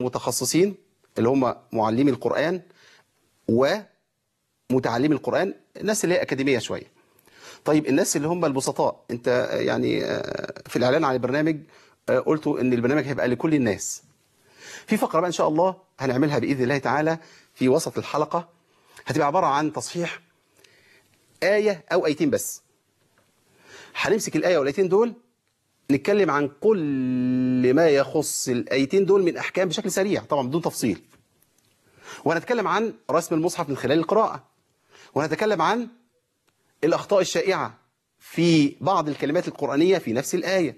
متخصصين اللي هم معلمي القرآن ومتعلمي القرآن الناس اللي هي أكاديمية شوية طيب الناس اللي هم البسطاء انت يعني آه، في الإعلان عن البرنامج آه، قلتوا ان البرنامج هيبقى لكل الناس في فقرة بقى إن شاء الله هنعملها بإذن الله تعالى في وسط الحلقة هتبقى عبارة عن تصحيح آية أو آيتين بس هنمسك الآية والآيتين دول نتكلم عن كل ما يخص الآيتين دول من أحكام بشكل سريع طبعا بدون تفصيل وهنتكلم عن رسم المصحف من خلال القراءة وهنتكلم عن الأخطاء الشائعة في بعض الكلمات القرآنية في نفس الآية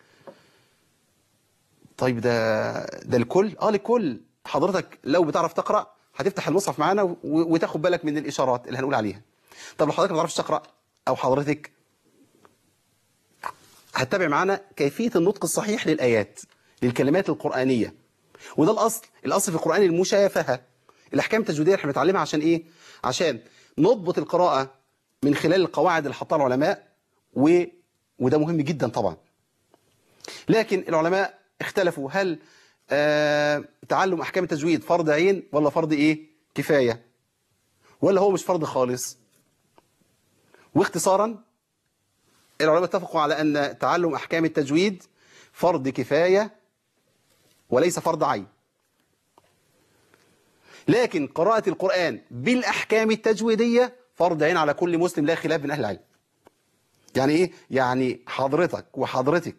طيب ده ده الكل اه للكل حضرتك لو بتعرف تقرأ هتفتح المصحف معانا و- وتاخد بالك من الإشارات اللي هنقول عليها طب لو حضرتك ما تعرفش تقرأ أو حضرتك هتتابع معانا كيفية النطق الصحيح للآيات للكلمات القرآنية وده الأصل الأصل في القرآن المشافهة الأحكام التجويدية اللي احنا بنتعلمها عشان إيه؟ عشان نضبط القراءة من خلال القواعد اللي حطها العلماء و... وده مهم جدا طبعا لكن العلماء اختلفوا هل آه تعلم أحكام التجويد فرض عين ولا فرض إيه؟ كفاية ولا هو مش فرض خالص واختصارا العلماء اتفقوا على أن تعلم أحكام التجويد فرض كفاية وليس فرض عين لكن قراءة القرآن بالأحكام التجويدية فرض عين على كل مسلم لا خلاف من أهل العلم يعني إيه؟ يعني حضرتك وحضرتك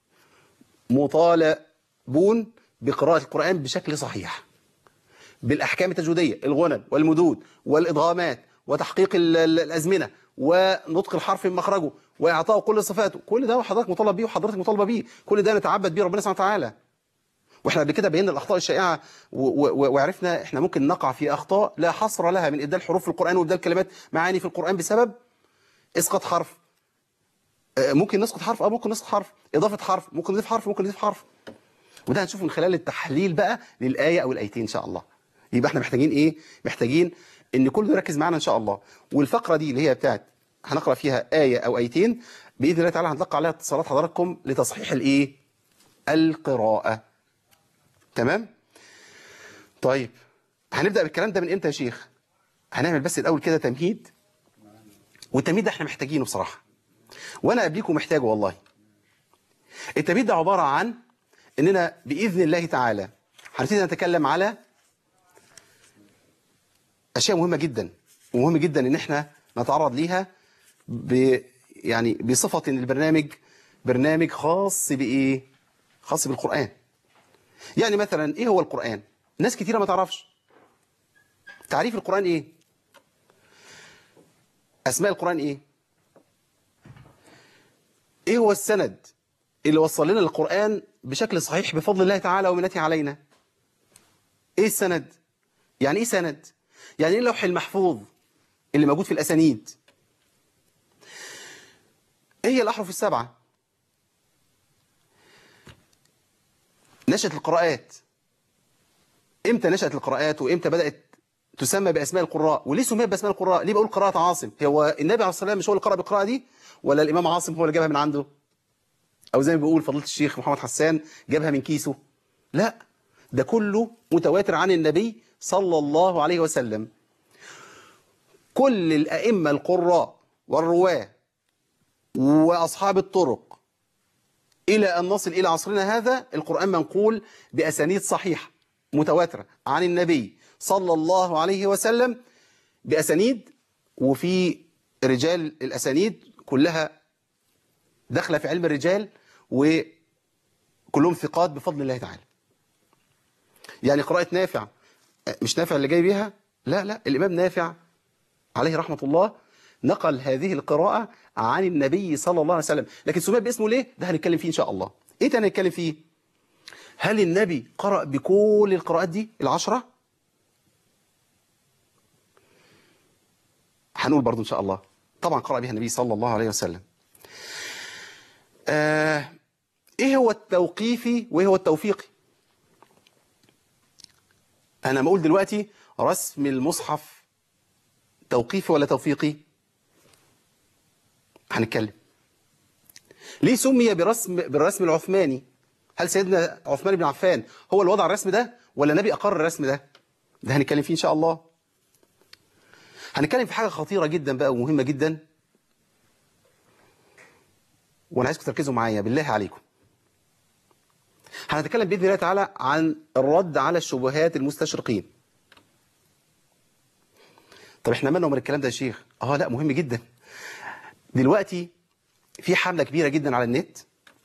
مطالبون بقراءة القرآن بشكل صحيح بالأحكام التجويدية الغنن والمدود والإدغامات وتحقيق ال- ال- الأزمنة ونطق الحرف من مخرجه وإعطاء كل صفاته كل ده حضرتك مطالب بيه وحضرتك مطالبة بيه كل ده نتعبد بيه ربنا سبحانه وتعالى واحنا قبل كده بينا الاخطاء الشائعه و- و- وعرفنا احنا ممكن نقع في اخطاء لا حصر لها من ابدال حروف في القران وابدال كلمات معاني في القران بسبب اسقاط حرف آه، ممكن نسقط حرف اه ممكن نسقط حرف اضافه حرف ممكن نضيف حرف ممكن نضيف حرف وده هنشوفه من خلال التحليل بقى للايه او الايتين ان شاء الله يبقى احنا محتاجين ايه محتاجين ان كله يركز معانا ان شاء الله والفقره دي اللي هي بتاعت هنقرا فيها ايه او ايتين باذن الله تعالى هنتلقى عليها اتصالات حضراتكم لتصحيح الايه القراءه تمام طيب هنبدأ بالكلام ده من امتى يا شيخ هنعمل بس الأول كده تمهيد والتمهيد ده احنا محتاجينه بصراحة وأنا قبليكم محتاجه والله التمهيد ده عبارة عن إننا بإذن الله تعالى هنبتدي نتكلم على أشياء مهمة جدا ومهم جدا إن احنا نتعرض ليها ب يعني بصفة إن البرنامج برنامج خاص بإيه؟ خاص بالقرآن يعني مثلا ايه هو القرآن ناس كتيرة ما تعرفش تعريف القرآن ايه اسماء القرآن ايه ايه هو السند اللي وصل لنا القرآن بشكل صحيح بفضل الله تعالى ومنته علينا ايه السند يعني ايه سند يعني ايه اللوح المحفوظ اللي موجود في الاسانيد ايه هي الاحرف السبعه نشأت القراءات امتى نشأت القراءات وامتى بدأت تسمى بأسماء القراء وليه سميت بأسماء القراء ليه بقول قراءة عاصم هو النبي عليه الصلاة والسلام مش هو اللي قرأ بالقراءة دي ولا الإمام عاصم هو اللي جابها من عنده أو زي ما بيقول فضيلة الشيخ محمد حسان جابها من كيسه لا ده كله متواتر عن النبي صلى الله عليه وسلم كل الأئمة القراء والرواة وأصحاب الطرق إلى أن نصل إلى عصرنا هذا القرآن منقول بأسانيد صحيحة متواترة عن النبي صلى الله عليه وسلم بأسانيد وفي رجال الأسانيد كلها داخله في علم الرجال وكلهم ثقات بفضل الله تعالى يعني قراءة نافع مش نافع اللي جاي بيها لا لا الإمام نافع عليه رحمة الله نقل هذه القراءة عن النبي صلى الله عليه وسلم لكن سمي باسمه ليه؟ ده هنتكلم فيه إن شاء الله إيه تاني هنتكلم فيه؟ هل النبي قرأ بكل القراءات دي العشرة؟ هنقول برضو إن شاء الله طبعا قرأ بها النبي صلى الله عليه وسلم آه إيه هو التوقيفي وإيه هو التوفيقي؟ أنا بقول دلوقتي رسم المصحف توقيفي ولا توفيقي؟ هنتكلم ليه سمي برسم بالرسم العثماني هل سيدنا عثمان بن عفان هو اللي وضع الرسم ده ولا النبي أقر الرسم ده ده هنتكلم فيه إن شاء الله هنتكلم في حاجة خطيرة جدا بقى ومهمة جدا وأنا عايزكم تركزوا معايا بالله عليكم هنتكلم بإذن الله تعالى عن الرد على الشبهات المستشرقين طب احنا مالنا من الكلام ده يا شيخ اه لا مهم جدا دلوقتي في حملة كبيرة جدا على النت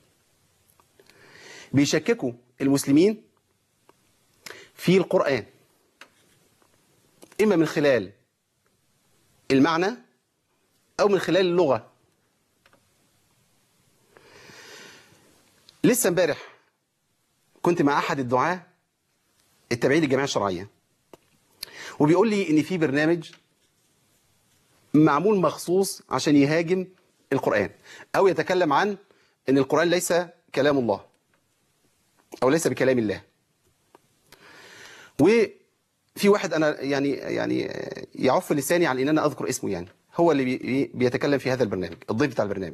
بيشككوا المسلمين في القرآن إما من خلال المعنى أو من خلال اللغة لسه امبارح كنت مع أحد الدعاة التابعين للجمعية الشرعية وبيقول لي إن في برنامج معمول مخصوص عشان يهاجم القرآن أو يتكلم عن أن القرآن ليس كلام الله أو ليس بكلام الله وفي واحد أنا يعني يعني يعف لساني عن أن أنا أذكر اسمه يعني هو اللي بي بيتكلم في هذا البرنامج الضيف بتاع البرنامج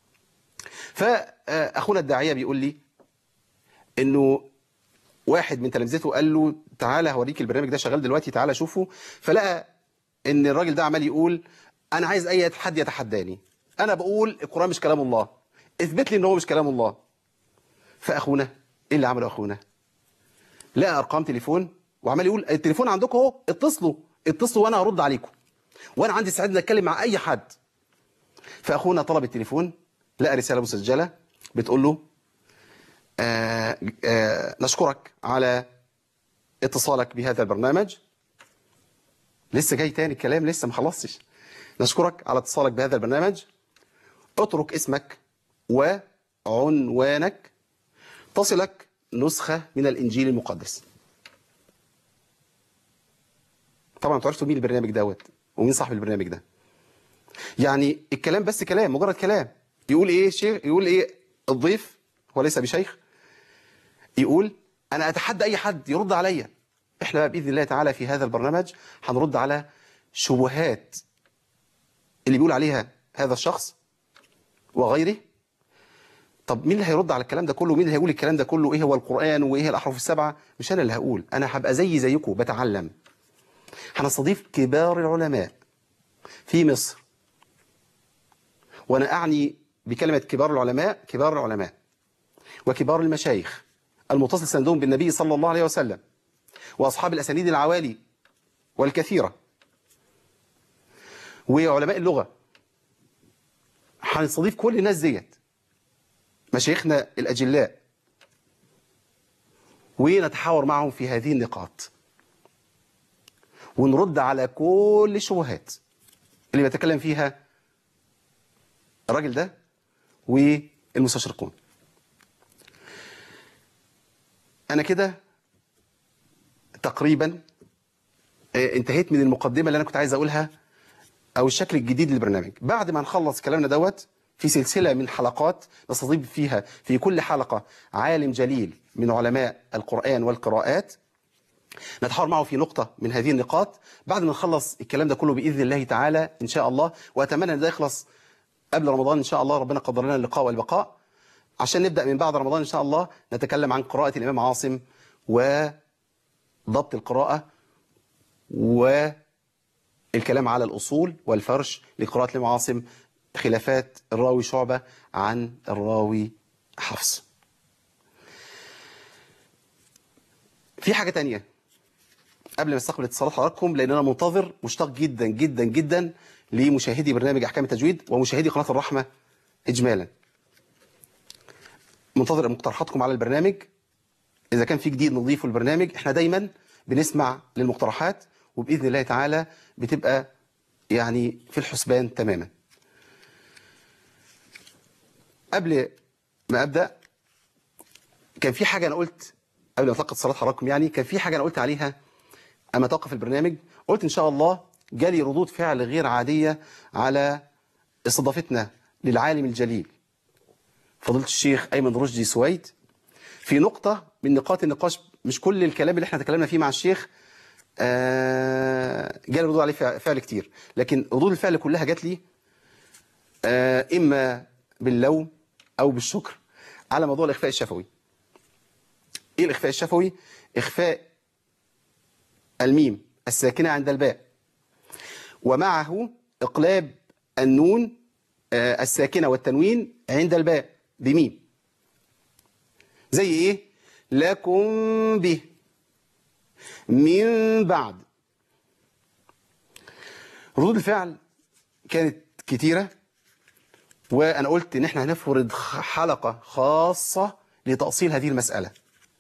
فأخونا الداعية بيقول لي أنه واحد من تلامذته قال له تعالى هوريك البرنامج ده شغال دلوقتي تعالى شوفه فلقى ان الراجل ده عمال يقول انا عايز اي حد يتحداني انا بقول القرآن مش كلام الله اثبت لي ان هو مش كلام الله فاخونا ايه اللي عمله اخونا لقى ارقام تليفون وعمال يقول التليفون عندكم اهو اتصلوا اتصلوا وانا هرد عليكم وانا عندي استعداد اتكلم مع اي حد فاخونا طلب التليفون لقى رساله مسجله بتقول له آآ آآ نشكرك على اتصالك بهذا البرنامج لسه جاي تاني الكلام لسه ما خلصتش نشكرك على اتصالك بهذا البرنامج اترك اسمك وعنوانك تصلك نسخة من الإنجيل المقدس طبعا تعرفوا مين البرنامج دوت ومين صاحب البرنامج ده يعني الكلام بس كلام مجرد كلام يقول ايه شيخ يقول ايه الضيف هو ليس بشيخ يقول انا اتحدى اي حد يرد عليا احنا بقى باذن الله تعالى في هذا البرنامج هنرد على شبهات اللي بيقول عليها هذا الشخص وغيره طب مين اللي هيرد على الكلام ده كله مين اللي هيقول الكلام ده كله ايه هو القرآن وايه هي الاحرف السبعه مش انا اللي هقول انا هبقى زي زيكم بتعلم هنستضيف كبار العلماء في مصر وانا اعني بكلمه كبار العلماء كبار العلماء وكبار المشايخ المتصل سندهم بالنبي صلى الله عليه وسلم وأصحاب الأسانيد العوالي والكثيرة وعلماء اللغة هنستضيف كل الناس ديت مشايخنا الأجلاء ونتحاور معهم في هذه النقاط ونرد على كل الشبهات اللي بيتكلم فيها الراجل ده والمستشرقون أنا كده تقريبا انتهيت من المقدمة اللي أنا كنت عايز أقولها أو الشكل الجديد للبرنامج بعد ما نخلص كلامنا دوت في سلسلة من حلقات نستضيف فيها في كل حلقة عالم جليل من علماء القرآن والقراءات نتحاور معه في نقطة من هذه النقاط بعد ما نخلص الكلام ده كله بإذن الله تعالى إن شاء الله وأتمنى أن ده يخلص قبل رمضان إن شاء الله ربنا قدر لنا اللقاء والبقاء عشان نبدأ من بعد رمضان إن شاء الله نتكلم عن قراءة الإمام عاصم وضبط القراءة والكلام على الأصول والفرش لقراءة الإمام عاصم خلافات الراوي شعبة عن الراوي حفص في حاجة تانية قبل ما استقبل اتصالات حضراتكم لان انا منتظر مشتاق جدا جدا جدا لمشاهدي برنامج احكام التجويد ومشاهدي قناه الرحمه اجمالا منتظر مقترحاتكم على البرنامج اذا كان في جديد نضيفه البرنامج احنا دايما بنسمع للمقترحات وباذن الله تعالى بتبقى يعني في الحسبان تماما قبل ما ابدا كان في حاجه انا قلت قبل ما اتلقى اتصالات حضراتكم يعني كان في حاجه انا قلت عليها اما توقف البرنامج قلت ان شاء الله جالي ردود فعل غير عاديه على استضافتنا للعالم الجليل فضيله الشيخ ايمن رشدي سويد في نقطه من نقاط النقاش مش كل الكلام اللي احنا تكلمنا فيه مع الشيخ آه جالي ردود عليه فعل كتير لكن ردود الفعل كلها جات لي آه اما باللوم او بالشكر على موضوع الاخفاء الشفوي ايه الاخفاء الشفوي اخفاء الميم الساكنة عند الباء ومعه إقلاب النون آه، الساكنة والتنوين عند الباء بميم زي إيه؟ لكم به من بعد ردود الفعل كانت كتيرة وأنا قلت إن إحنا هنفرض حلقة خاصة لتأصيل هذه المسألة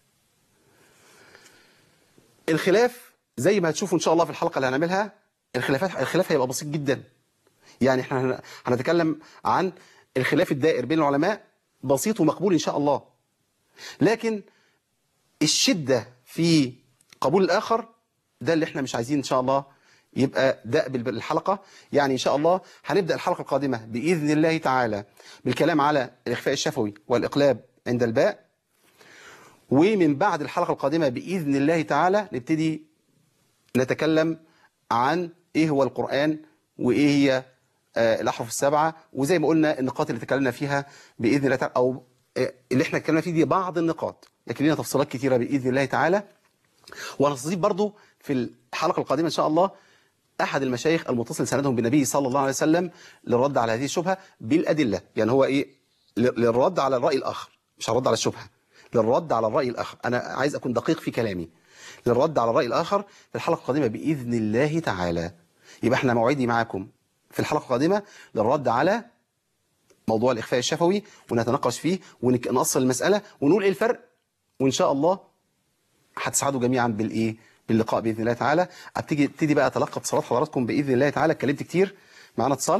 الخلاف زي ما هتشوفوا إن شاء الله في الحلقة اللي هنعملها الخلافات الخلاف هيبقى بسيط جدا يعني إحنا هن- هنتكلم عن الخلاف الدائر بين العلماء بسيط ومقبول إن شاء الله لكن الشدة في قبول الآخر ده اللي احنا مش عايزين إن شاء الله يبقى دأب الحلقة يعني إن شاء الله هنبدأ الحلقة القادمة بإذن الله تعالى بالكلام على الإخفاء الشفوي والإقلاب عند الباء ومن بعد الحلقة القادمة بإذن الله تعالى نبتدي نتكلم عن إيه هو القرآن وإيه هي آه، الأحرف السبعة وزي ما قلنا النقاط اللي تكلمنا فيها بإذن الله تعالى أو آه، اللي احنا اتكلمنا فيه دي بعض النقاط لكن لنا تفصيلات كتيرة بإذن الله تعالى ونستضيف برضو في الحلقة القادمة إن شاء الله أحد المشايخ المتصل سندهم بالنبي صلى الله عليه وسلم للرد على هذه الشبهة بالأدلة يعني هو إيه ل- للرد على الرأي الآخر مش الرد على الشبهة للرد على الرأي الآخر أنا عايز أكون دقيق في كلامي للرد على الرأي الآخر في الحلقة القادمة بإذن الله تعالى يبقى احنا موعدي معاكم في الحلقة القادمة للرد على موضوع الإخفاء الشفوي ونتناقش فيه ونأصل المسألة ونقول إيه الفرق وإن شاء الله هتسعدوا جميعا بالايه باللقاء باذن الله تعالى ابتدي ابتدي بقى اتلقى اتصالات حضراتكم باذن الله تعالى اتكلمت كتير معانا اتصال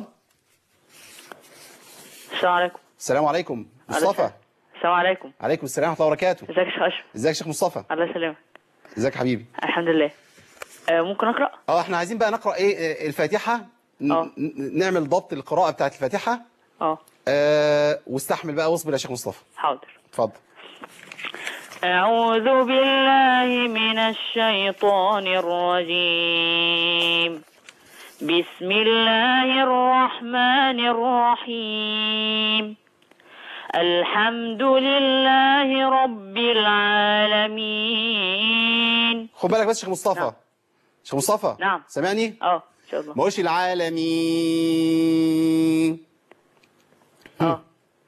السلام عليكم السلام عليكم مصطفى السلام عليكم عليكم السلام ورحمه الله وبركاته ازيك يا شيخ اشرف ازيك يا شيخ مصطفى الله يسلمك ازيك يا حبيبي الحمد لله آه ممكن اقرا اه احنا عايزين بقى نقرا ايه آه، الفاتحه ن- آه. ن- نعمل ضبط القراءه بتاعت الفاتحه اه آه واستحمل بقى واصبر يا شيخ مصطفى حاضر اتفضل أعوذ بالله من الشيطان الرجيم بسم الله الرحمن الرحيم الحمد لله رب العالمين خد بالك بس يا شيخ مصطفى نعم. شيخ مصطفى نعم. سامعني اه ان شاء الله ما هوش العالمين اه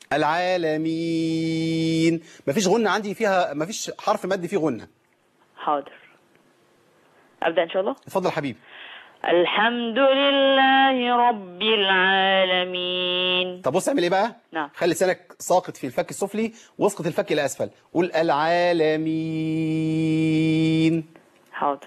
العالمين مفيش غنة عندي فيها مفيش حرف مد فيه غنة حاضر ابدا ان شاء الله اتفضل حبيبي الحمد لله رب العالمين طب بص اعمل ايه بقى نعم. خلي لسانك ساقط في الفك السفلي واسقط الفك الى اسفل قول العالمين حاضر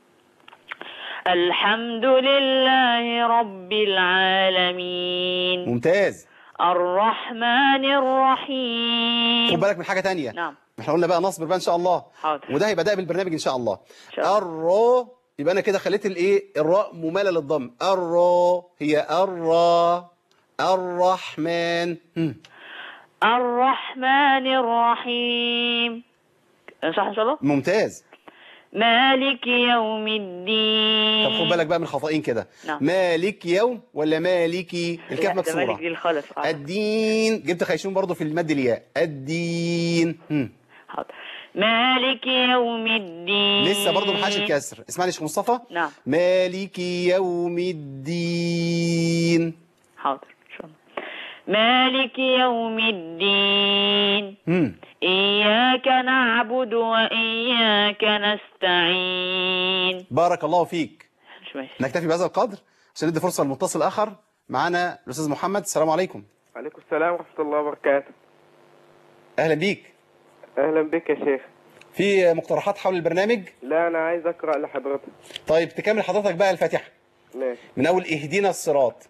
الحمد لله رب العالمين ممتاز الرحمن خد الرحيم بالك من حاجة تانية نعم احنا قلنا بقى نصبر بقى ان شاء الله حاضر. وده هيبقى ده بالبرنامج ان شاء الله شاء الله. الراء يبقى انا كده خليت الايه الراء مماله للضم الراء هي الراء الرحمن هم. الرحمن الرحيم صح ان شاء الله ممتاز مالك يوم الدين طب خد بالك بقى من خطأين كده نعم. مالك يوم ولا مالكي الكاف لا، ده مالك مكسوره دي الخالص حاضر. الدين جبت خيشوم برضو في المد الياء الدين هم. حاضر مالك يوم الدين لسه برضو محاش الكسر اسمعني يا شيخ مصطفى نعم مالك يوم الدين حاضر ان شاء الله مالك يوم الدين هم. إياك نعبد وإياك نستعين بارك الله فيك مش ماشي نكتفي بهذا القدر عشان ندي فرصه للمتصل الاخر معانا الاستاذ محمد السلام عليكم عليكم السلام ورحمة الله وبركاته اهلا بيك أهلا بك يا شيخ في مقترحات حول البرنامج لا أنا عايز أقرأ لحضرتك طيب تكمل حضرتك بقى الفاتحه ماشي من اول اهدينا الصراط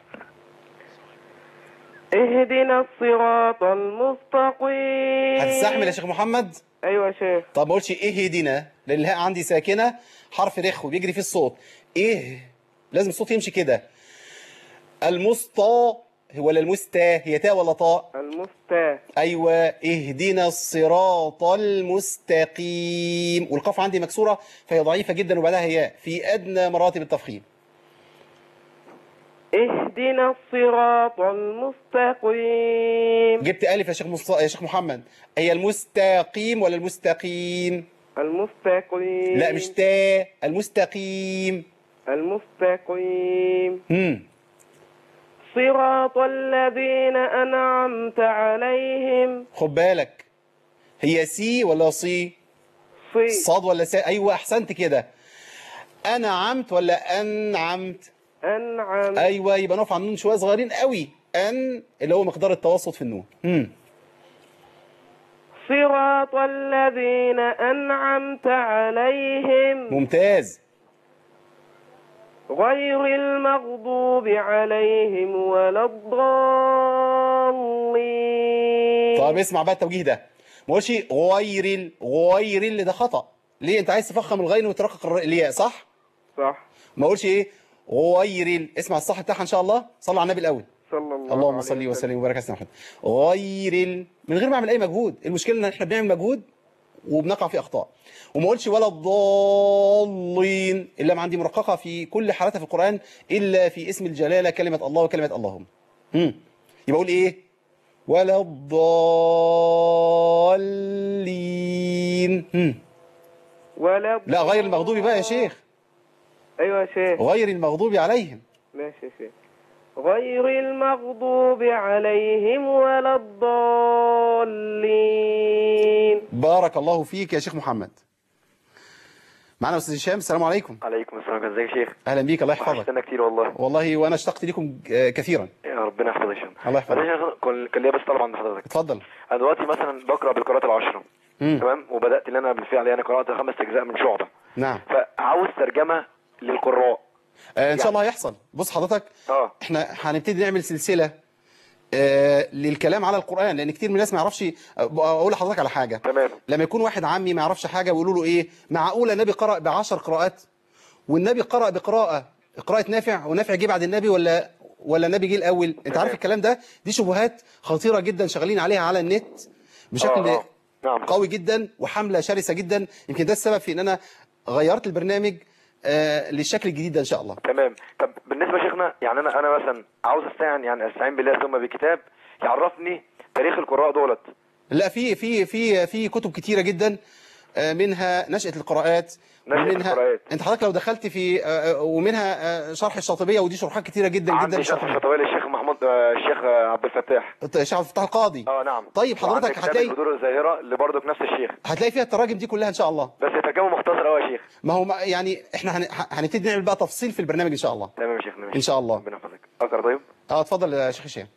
اهدنا الصراط المستقيم هتستحمل يا شيخ محمد أيوة يا شيخ طب ما اقولش اهدينا لان الهاء عندي ساكنه حرف رخ وبيجري فيه الصوت ايه لازم الصوت يمشي كده المسطى ولا المستا هي تاء ولا طاء المستا ايوه اهدنا الصراط المستقيم والقاف عندي مكسوره فهي ضعيفه جدا وبعدها هي في ادنى مراتب التفخيم اهدنا الصراط المستقيم جبت الف يا شيخ مصط... يا شيخ محمد هي المستقيم ولا المستقيم المستقيم لا مش تا المستقيم المستقيم مم. صراط الذين أنعمت عليهم خد بالك هي سي ولا صي صي صاد ولا سا ايوه احسنت كده انعمت ولا انعمت أنعم ايوه يبقى نقف على النون شويه صغيرين قوي ان اللي هو مقدار التوسط في النون امم صراط الذين أنعمت عليهم ممتاز غير المغضوب عليهم ولا الضالين طب اسمع بقى التوجيه ده ما قولش غير ال غير اللي ده خطا ليه انت عايز تفخم الغين وترقق الر- الياء صح صح ما اقولش ايه غير ال اسمع الصح بتاعها ان شاء الله صلوا على النبي الاول صلى الله اللهم عليه صل وسلم وبارك على سيدنا محمد غير ال من غير ما اعمل اي مجهود المشكله ان احنا بنعمل مجهود وبنقع في اخطاء وما اقولش ولا الضالين الا ما عندي مرققه في كل حالاتها في القران الا في اسم الجلاله كلمه الله وكلمه اللهم امم يبقى اقول ايه ولا الضالين مم. ولا لا غير المغضوب بقى يا شيخ أيوة يا شيخ غير المغضوب عليهم ماشي يا شيخ غير المغضوب عليهم ولا الضالين بارك الله فيك يا شيخ محمد معنا استاذ هشام السلام عليكم عليكم السلام ازيك يا شيخ اهلا بيك الله يحفظك وحشتنا كتير والله والله وانا اشتقت لكم آه، كثيرا يا ربنا يحفظك يا شيخ الله يحفظك. أنا يا شيخ كان كان ليا بس طلب عند حضرتك اتفضل انا دلوقتي مثلا بقرا بالقراءات العشره مم. تمام وبدات ان انا بالفعل يعني قرات خمس اجزاء من شعبه نعم فعاوز ترجمه للقراء آه ان شاء الله هيحصل بص حضرتك اه احنا هنبتدي نعمل سلسله آه للكلام على القران لان كتير من الناس ما يعرفش اقول لحضرتك على حاجه تمام لما يكون واحد عمي ما يعرفش حاجه ويقولوا له ايه معقوله النبي قرأ بعشر قراءات والنبي قرأ بقراءه قراءه نافع ونافع جه بعد النبي ولا ولا النبي جه الاول انت عارف الكلام ده دي شبهات خطيره جدا شغالين عليها على النت بشكل آه، آه. نعم قوي جدا وحمله شرسه جدا يمكن ده السبب في ان انا غيرت البرنامج آه للشكل الجديد ده ان شاء الله تمام طب بالنسبه لشيخنا يعني انا انا مثلا عاوز استعين يعني استعين بالله ثم بكتاب يعرفني تاريخ القراء دولت لا في في في في كتب كتيره جدا آه، منها نشأة القراءات نشأة ومنها القراءات. انت حضرتك لو دخلت في آه، آه، ومنها آه، شرح الشاطبيه ودي شروحات كتيره جدا جدا عندي شيخ للشاطبية. الشطويه للشيخ محمود آه، الشيخ آه، عبد الفتاح شيخ عبد الفتاح القاضي اه نعم طيب حضرتك وعندك كتاب هتلاقي البذور الزاهره اللي برضه نفس الشيخ هتلاقي فيها التراجم دي كلها ان شاء الله بس ترجمه مختصر قوي يا شيخ ما هو ما- يعني احنا هن- هنبتدي نعمل بقى تفصيل في البرنامج ان شاء الله تمام يا شيخنا ماشي. إن شاء الله. ربنا يحفظك اقرا طيب اه اتفضل يا شيخ هشام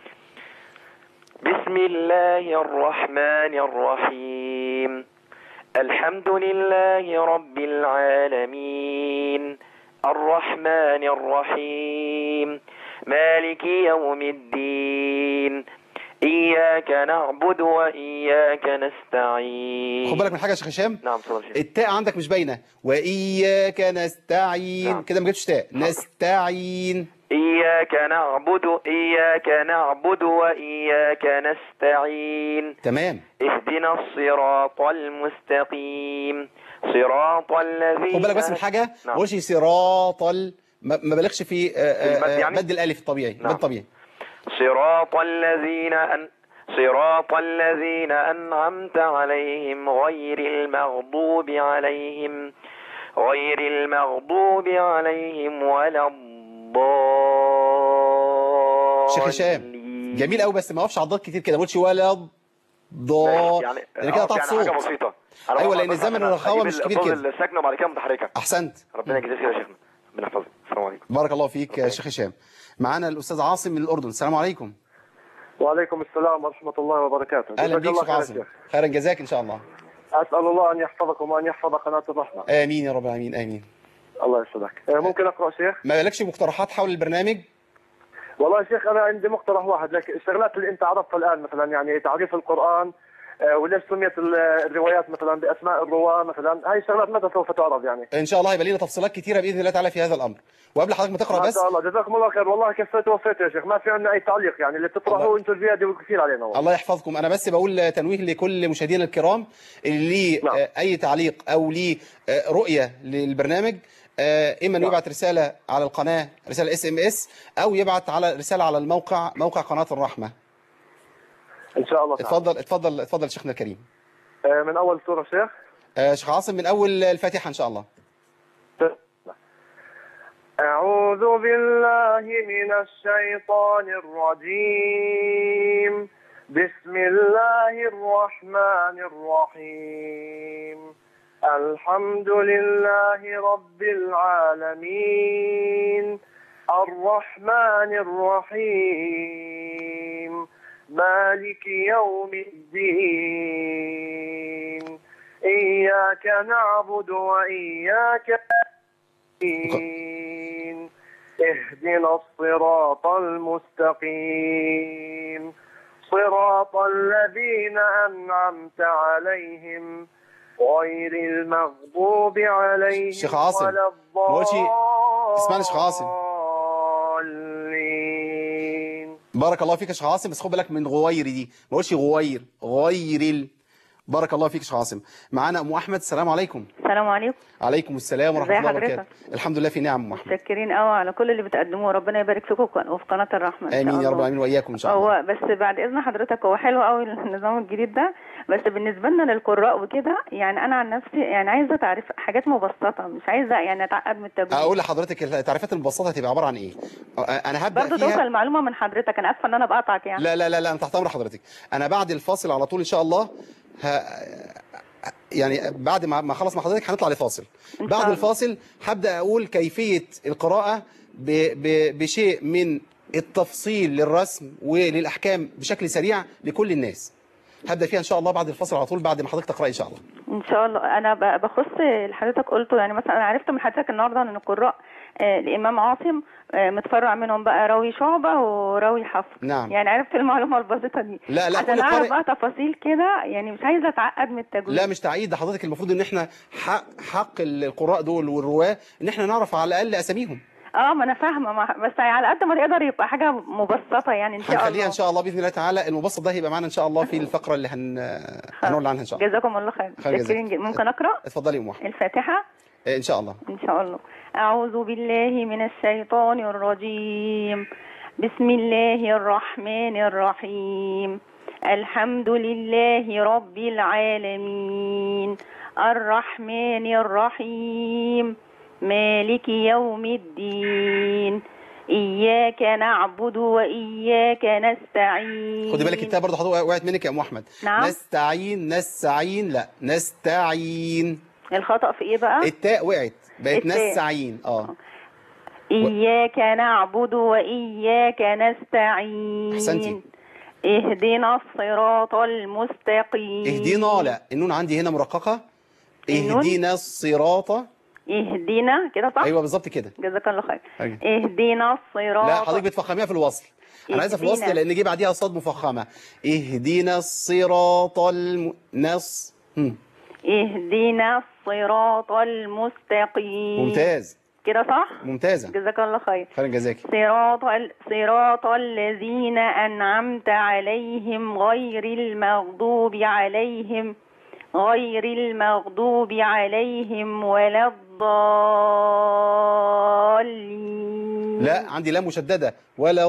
بسم الله الرحمن الرحيم الحمد لله رب العالمين الرحمن الرحيم مالك يوم الدين إياك نعبد وإياك نستعين خد بالك من حاجه يا شيخ هشام نعم تفضل يا شيخ التاء عندك مش باينه واياك نستعين نعم. كده ما جبتش تاء نستعين إياك نعبد إياك نعبد وإياك نستعين تمام اهدنا الصراط المستقيم صراط الذين خد بالك بس من حاجه ما نعم. قولش صراط ال... ما ما بلغش في آه، آه، المد آه، يعني؟ مد الالف الطبيعي نعم. مد طبيعي صراط الذين أن صراط الذين أنعمت عليهم غير المغضوب عليهم غير المغضوب عليهم ولا الضالين شيخ هشام جميل قوي بس ما اقفش على الضاد كتير كده ما قولش ولا ضاد يعني لان كده أقف قطعت يعني صوت حاجه بسيطه أنا أيوة، بقف لأن بس الزمن عشان والرخاوة أجيب مش كبير الصوت كده. الساكنه وبعد كده متحركه احسنت ربنا يجزيك خير يا شيخنا ربنا يحفظك السلام عليكم بارك الله فيك يا شيخ هشام معانا الاستاذ عاصم من الاردن السلام عليكم وعليكم السلام ورحمة الله وبركاته اهلا جزاك بيك الله شيخ خير يا عاصم شيخ. خيرا جزاك ان شاء الله أسأل الله أن يحفظكم وأن يحفظ قناة الرحمة امين يا رب العالمين امين الله يسعدك آه، ممكن أقرأ شيخ ما لكش مقترحات حول البرنامج والله يا شيخ أنا عندي مقترح واحد لك الشغلات اللي أنت عرفتها الآن مثلا يعني تعريف القرآن آه، وليش سميت ال- الروايات مثلا بأسماء الرواة مثلا هاي الشغلات متى سوف تعرض يعني ان شاء الله هيبقى لنا تفصيلات كتيره باذن الله تعالى في هذا الامر وقبل حضرتك ما تقرا ما بس شاء الله جزاكم الله خير والله كفيت ووفيت يا شيخ ما في عندنا أي تعليق يعني اللي الله- تطرحوه أنتم الزيادة كثير علينا والله. الله يحفظكم انا بس بقول تنويه لكل مشاهدينا الكرام اللي ليه نعم. آه، اي تعليق او ليه آه، رؤيه للبرنامج آه، اما انه نعم. يبعت رساله على القناه رساله اس ام اس او يبعت على رساله على الموقع موقع قناه الرحمه إن شاء الله تعالى. اتفضل اتفضل اتفضل شيخنا الكريم آه، من أول سورة شيخ آه، شيخ عاصم من اول الفاتحه ان شاء الله أعوذ بالله من الشيطان الرجيم بسم الله الرحمن الرحيم الحمد لله رب العالمين الرحمن الرحيم مالك يوم الدين إياك نعبد وإياك نستعين اهدنا الصراط المستقيم صراط الذين أنعمت عليهم غير المغضوب عليهم شيخ عاصم، ولا ما قلتش- اسمعني شيخ عاصم. الضالين بارك الله فيك يا شيخ عاصم بس خد بالك من غوير دي ما قولش غوير غير ال... بارك الله فيك يا شيخ عاصم معانا ام احمد السلام عليكم السلام عليكم عليكم السلام ورحمه ازي الله حضرتك؟ وبركاته الحمد لله في نعم ام احمد متشكرين قوي على كل اللي بتقدموه ربنا يبارك فيكم وفي قناه الرحمه إن شاء امين يا رب الله. العالمين واياكم ان شاء الله هو بس بعد اذن حضرتك هو حلو قوي النظام الجديد ده بس بالنسبه لنا للقراء وكده يعني انا عن نفسي يعني عايزه تعرف حاجات مبسطه مش عايزه يعني اتعقد من التجويد اقول لحضرتك التعريفات المبسطه هتبقى عباره عن ايه انا هبدا برضه فيها توصل المعلومه من حضرتك انا اسفه ان انا بقطعك يعني لا لا لا لا انت تحت امر حضرتك انا بعد الفاصل على طول ان شاء الله ه... يعني بعد ما ما اخلص مع حضرتك هنطلع لفاصل إن بعد شاء الله. الفاصل هبدا اقول كيفيه القراءه ب... ب... بشيء من التفصيل للرسم وللاحكام بشكل سريع لكل الناس هبدا فيها ان شاء الله بعد الفاصل على طول بعد ما حضرتك تقراي ان شاء الله ان شاء الله انا ب- بخص اللي حضرتك قلته يعني مثلا انا عرفت من حضرتك النهارده ان القراء آه، الامام عاصم آه، متفرع منهم بقى راوي شعبه وراوي حفص نعم. يعني عرفت المعلومه البسيطه دي لا، لا، عشان كل اعرف قارئ- بقى تفاصيل كده يعني مش عايزه اتعقد من التجويد لا مش تعيد ده حضرتك المفروض ان احنا حق حق القراء دول والرواه ان احنا نعرف على الاقل اساميهم اه ما انا فاهمه ما- بس على قد ما يقدر يبقى حاجه مبسطه يعني ان شاء الله هنخليها ان شاء الله باذن الله تعالى المبسط ده هيبقى معانا ان شاء الله في الفقره اللي هن هنقول عنها ان شاء الله جزاكم الله خير خير جزاك. شاكرين جدا. ممكن اقرا اتفضلي يا ام احمد الفاتحه آه، ان شاء الله إن شاء الله أعوذ بالله من الشيطان الرجيم بسم الله الرحمن الرحيم الحمد لله رب العالمين الرحمن الرحيم مالك يوم الدين إياك نعبد وإياك نستعين خدي بالك التاء برضه حضرتك وقعت منك يا ام احمد نعم. نستعين نستعين لا نستعين الخطأ في إيه بقى؟ التاء وقعت بقت التاء. نستعين اه إياك نعبد وإياك نستعين أحسنتي. اهدنا الصراط المستقيم اهدينا لا النون عندي هنا مرققه النون؟ اهدينا الصراط اهدنا كده صح؟ ايوه بالظبط كده جزاك الله خير أيوة. اهدنا الصراط لا حضرتك بتفخميها في الوصل انا عايزها في الوصل اهدينا. لان جه بعديها صاد مفخمه اهدينا الصراط الم... نص هم. اهدنا الصراط المستقيم ممتاز كده صح؟ ممتازه جزاك الله خير خير جزاك صراط ال... صراط الذين أنعمت عليهم غير المغضوب عليهم غير المغضوب عليهم ولا الضالين لا عندي لام مشدده ولا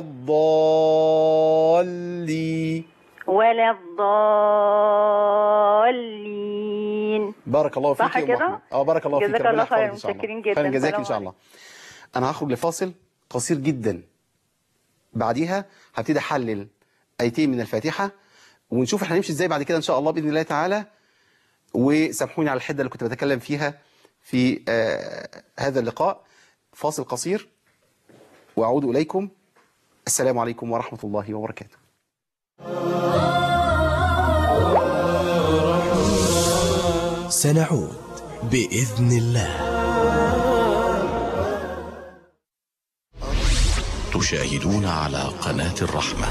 الضالي ولا الضالين بارك الله فيك صح يا أم كده؟ أحمد. اه بارك الله فيك جزاك ربنا الله يحفظك خير. ان شاء الله متشكرين جدا. خير جزاك ان السلام شاء الله انا هخرج لفاصل قصير جدا بعديها هبتدي احلل ايتين من الفاتحه ونشوف احنا هنمشي ازاي بعد كده ان شاء الله باذن الله تعالى وسامحوني على الحده اللي كنت بتكلم فيها في آه هذا اللقاء فاصل قصير واعود اليكم السلام عليكم ورحمه الله وبركاته سنعود بإذن الله تشاهدون على قناة الرحمة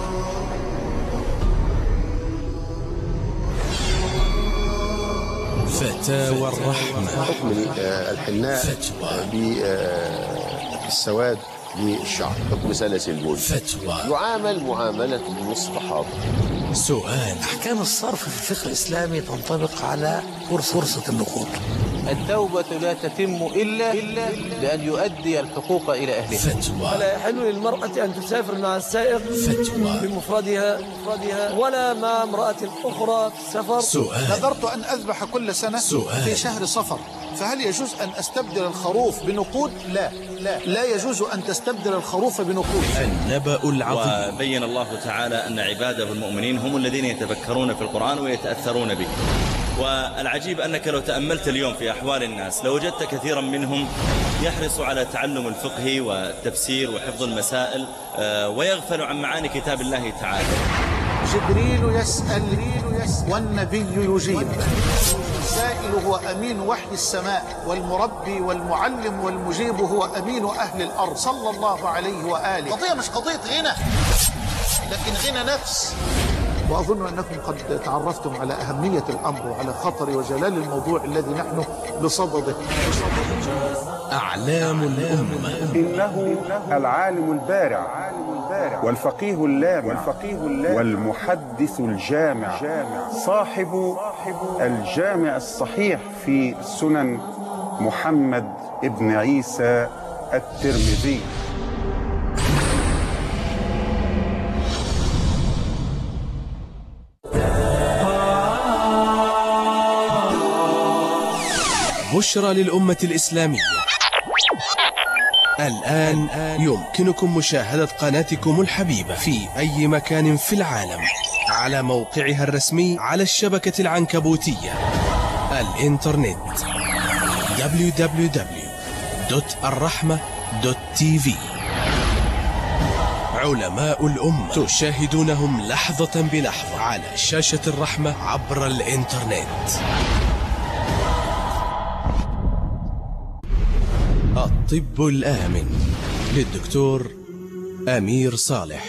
فتاوى الرحمة حكم الحناء فتوى بالسواد للشعر حكم سلاسل البول فتوى يعامل معاملة المستحاضة سؤال أحكام الصرف في الفقه الإسلامي تنطبق على فرصة النقود التوبة لا تتم إلا بأن يؤدي الحقوق إلى أهلها فتوى ولا يحل للمرأة أن تسافر مع السائق فتوى بمفردها مفردها ولا مع امرأة أخرى في السفر سؤال نذرت أن أذبح كل سنة سؤال. في شهر صفر فهل يجوز أن أستبدل الخروف بنقود؟ لا لا لا يجوز أن تستبدل الخروف بنقود النبأ العظيم وبين الله تعالى أن عباده المؤمنين هم الذين يتفكرون في القرآن ويتأثرون به والعجيب أنك لو تأملت اليوم في أحوال الناس لوجدت كثيرا منهم يحرص على تعلم الفقه والتفسير وحفظ المسائل آه، ويغفل عن معاني كتاب الله تعالى جبريل يسأل والنبي يجيب السائل هو أمين وحي السماء والمربي والمعلم والمجيب هو أمين أهل الأرض صلى الله عليه وآله قضية مش قضية غنى لكن غنى نفس وأظن أنكم قد تعرفتم على أهمية الأمر وعلى خطر وجلال الموضوع الذي نحن بصدده أعلام الأمة إنه العالم البارع والفقيه اللامع والفقيه اللامع والمحدث الجامع صاحب الجامع الصحيح في سنن محمد ابن عيسى الترمذي بشرى للأمة الإسلامية الآن يمكنكم مشاهدة قناتكم الحبيبة في أي مكان في العالم على موقعها الرسمي على الشبكة العنكبوتية الإنترنت www.الرحمة.tv علماء الأمة تشاهدونهم لحظة بلحظة على شاشة الرحمة عبر الإنترنت الطب الآمن للدكتور أمير صالح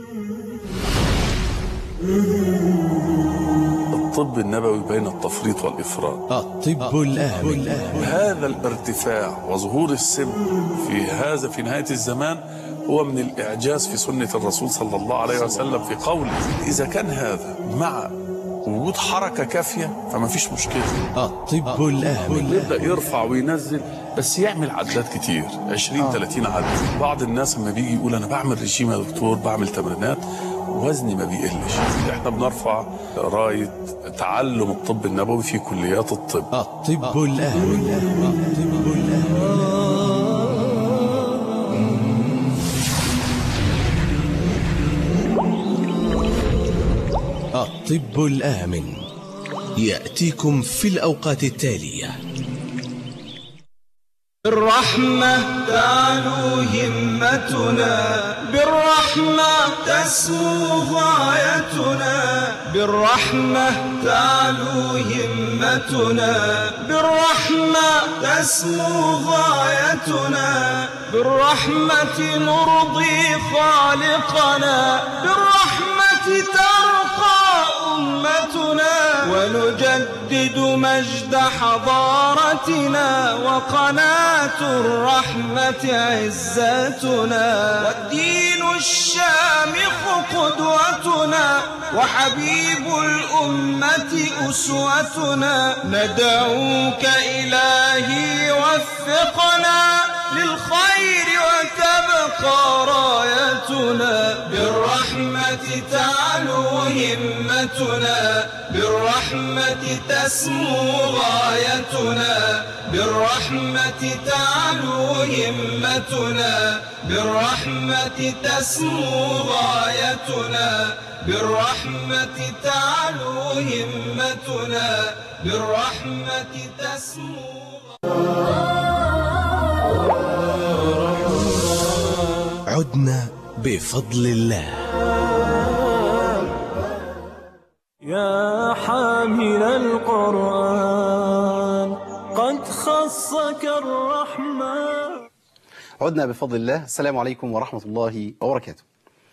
الطب النبوي بين التفريط والإفراط الطب الآمن هذا الارتفاع وظهور السم في هذا في نهاية الزمان هو من الإعجاز في سنة الرسول صلى الله عليه وسلم في قوله إذا كان هذا مع وجود حركة كافية فما فيش مشكلة الطب الآمن يبدأ يرفع وينزل بس يعمل عدات كتير 20 30 عدة بعض الناس لما بيجي يقول أنا بعمل رجيم يا دكتور بعمل تمرينات وزني ما بيقلش احنا بنرفع راية تعلم الطب النبوي في كليات الطب الطب الآمن الطب الآمن الطب الآمن يأتيكم في الأوقات التالية بالرحمة تعلو همتنا بالرحمة تسمو غايتنا بالرحمة تعلو همتنا بالرحمة تسمو غايتنا بالرحمة نرضي خالقنا بالرحمة ترقى أمتنا ونجدد مجد حضارتنا وقناة الرحمة عزتنا والدين الشامخ قدوتنا وحبيب الأمة أسوتنا ندعوك إلهي وفقنا للخير وتبقى رايتنا بالرحمة تعلو همتنا بالرحمة تسمو غايتنا بالرحمة تعلو همتنا بالرحمة تسمو غايتنا بالرحمة تعلو همتنا بالرحمة تسمو عدنا بفضل الله يا حامل القرآن قد خصك الرحمن عدنا بفضل الله السلام عليكم ورحمة الله وبركاته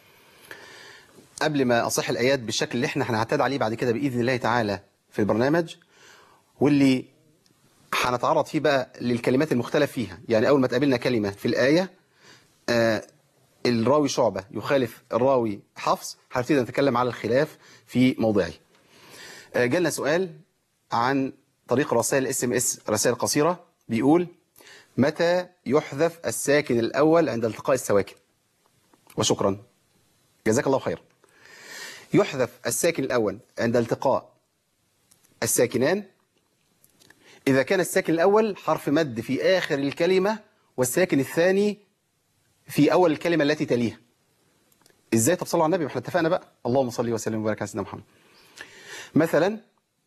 قبل ما أصح الآيات بالشكل اللي احنا هنعتاد عليه بعد كده بإذن الله تعالى في البرنامج واللي هنتعرض فيه بقى للكلمات المختلف فيها يعني أول ما تقابلنا كلمة في الآية آه الراوي شعبة يخالف الراوي حفص هنبتدي نتكلم على الخلاف في موضعه آه جالنا سؤال عن طريق رسائل الاس ام اس رسائل قصيرة بيقول متى يحذف الساكن الأول عند التقاء السواكن وشكرا جزاك الله خير يحذف الساكن الأول عند التقاء الساكنان إذا كان الساكن الأول حرف مد في آخر الكلمة والساكن الثاني في أول الكلمة التي تليها إزاي طب صلوا على النبي ما احنا اتفقنا بقى اللهم صل وسلم وبارك على سيدنا محمد مثلا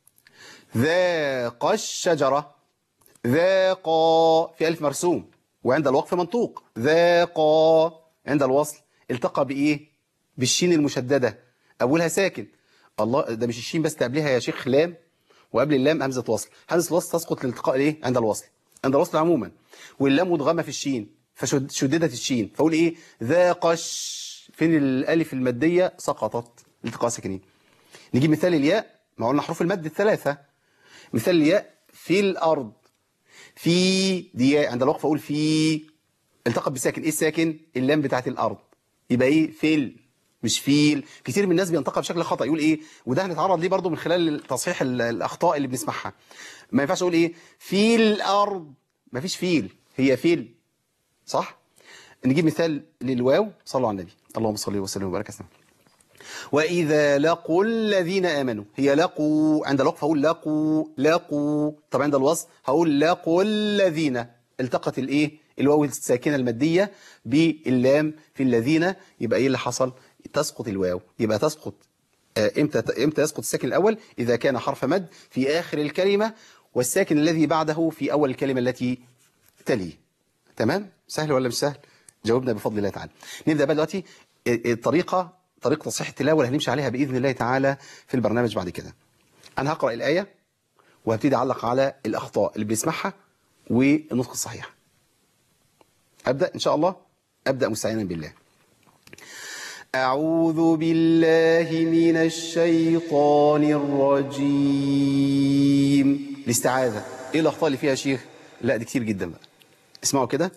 ذاق الشجرة ذاق في ألف مرسوم وعند الوقف منطوق ذاق عند الوصل التقى بإيه بالشين المشددة أولها ساكن الله ده مش الشين بس قبلها يا شيخ لام وقبل اللام همزة وصل همزة الوصل تسقط للالتقاء ايه عند الوصل عند الوصل عموما واللام مدغمة في الشين فشددت الشين فأقول ايه ذاقش فين الالف المادية سقطت التقاء ساكنين نجيب مثال الياء ما قلنا حروف المد الثلاثة مثال الياء في الأرض في دي ياء عند الوقف أقول في التقط بساكن ايه الساكن اللام بتاعت الأرض يبقى ايه فيل مش فيل كتير من الناس بينطقها بشكل خطأ يقول ايه وده هنتعرض ليه برضو من خلال تصحيح ال- الأخطاء اللي بنسمعها ما ينفعش اقول ايه في الأرض ما فيش فيل هي فيل صح نجيب مثال للواو صلوا على النبي اللهم صل وسلم وبارك وسلم وإذا لقوا الذين آمنوا هي لقوا عند الوقف هقول لقوا لقوا طب عند الوصل هقول لقوا الذين التقت الايه الواو الساكنه الماديه باللام في الذين يبقى ايه اللي حصل تسقط الواو يبقى تسقط آه، امتى امتى يسقط الساكن الاول اذا كان حرف مد في اخر الكلمه والساكن الذي بعده في اول الكلمه التي تليه تمام سهل ولا مش سهل جاوبنا بفضل الله تعالى نبدا بقى دلوقتي الطريقه طريقه تصحيح التلاوه اللي هنمشي عليها باذن الله تعالى في البرنامج بعد كده انا هقرا الايه وهبتدي اعلق على الاخطاء اللي بنسمعها والنطق الصحيح ابدا ان شاء الله ابدا مستعينا بالله أعوذ بالله من الشيطان الرجيم الاستعاذة إيه الأخطاء اللي فيها يا شيخ؟ لا دي كتير جدا بقى اسمعوا كده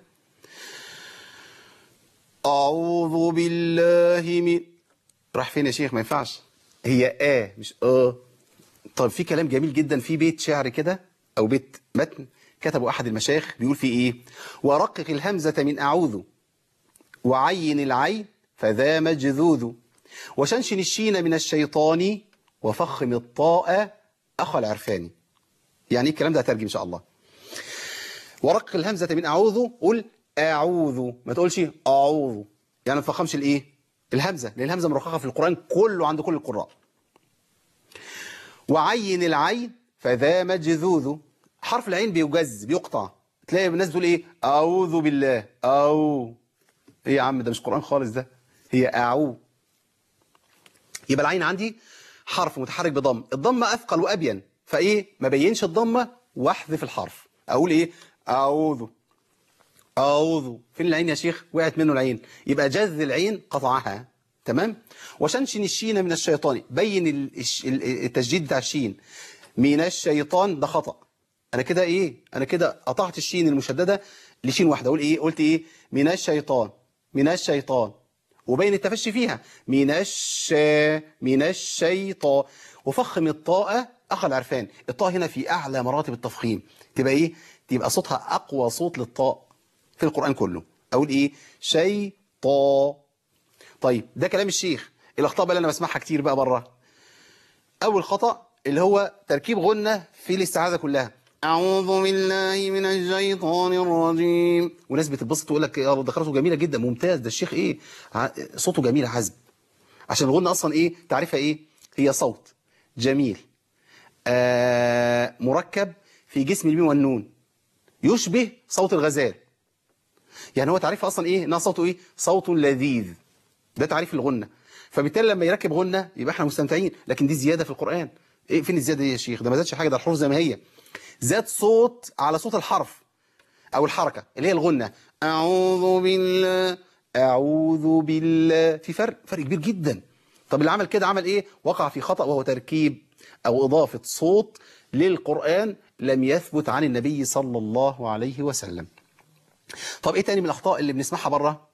أعوذ بالله من راح فين يا شيخ ما ينفعش هي آ مش آه طب في كلام جميل جدا في بيت شعر كده أو بيت متن كتبه أحد المشايخ بيقول فيه إيه ورقق الهمزة من أعوذ وعين العين فذا مجذوذ وشنشن الشين من الشيطان وفخم الطاء أخو العرفاني يعني إيه الكلام ده هترجم إن شاء الله ورق الهمزة من أعوذ قل أعوذ ما تقولش أعوذ يعني ما تفخمش الإيه الهمزة لأن الهمزة مرققة في القرآن كله عند كل القراء وعين العين فذا مجذوذ حرف العين بيجز بيقطع تلاقي الناس تقول إيه أعوذ بالله أو إيه يا عم ده مش قرآن خالص ده هي أعو يبقى العين عندي حرف متحرك بضم الضمة أثقل وأبين فإيه ما بينش الضمة واحذف الحرف أقول إيه أعوذ أعوذ فين العين يا شيخ وقعت منه العين يبقى جذ العين قطعها تمام وشنشن الشين من الشيطان بين ال- الش- ال- التشديد بتاع الشين من الشيطان ده خطأ أنا كده إيه أنا كده قطعت الشين المشددة لشين واحدة أقول إيه قلت إيه من الشيطان من الشيطان وبين التفشي فيها من الش من الشيطان وفخم الطاء أخ العرفان الطاء هنا في أعلى مراتب التفخيم تبقى إيه تبقى صوتها أقوى صوت للطاء في القرآن كله أقول إيه شيطا طيب ده كلام الشيخ الأخطاء بقى اللي أنا بسمعها كتير بقى بره أول خطأ اللي هو تركيب غنة في الاستعاذة كلها أعوذ بالله من الشيطان الرجيم وناس بتتبسط تقول لك يا دخلته جميلة جدا ممتاز ده الشيخ إيه ع- صوته جميل عذب عشان الغنة أصلا إيه تعرفها إيه هي صوت جميل آه مركب في جسم الميم والنون يشبه صوت الغزال يعني هو تعريفها أصلا إيه إنها صوته إيه صوت لذيذ ده تعريف الغنة فبالتالي لما يركب غنة يبقى احنا مستمتعين لكن دي زيادة في القرآن ايه فين الزيادة دي يا شيخ ده ما زادش حاجة ده الحروف زي ما هي زاد صوت على صوت الحرف او الحركة اللي هي الغنة اعوذ بالله اعوذ بالله في فرق فرق كبير جدا طب اللي عمل كده عمل ايه وقع في خطأ وهو تركيب او اضافة صوت للقرآن لم يثبت عن النبي صلى الله عليه وسلم طب ايه تاني من الاخطاء اللي بنسمعها بره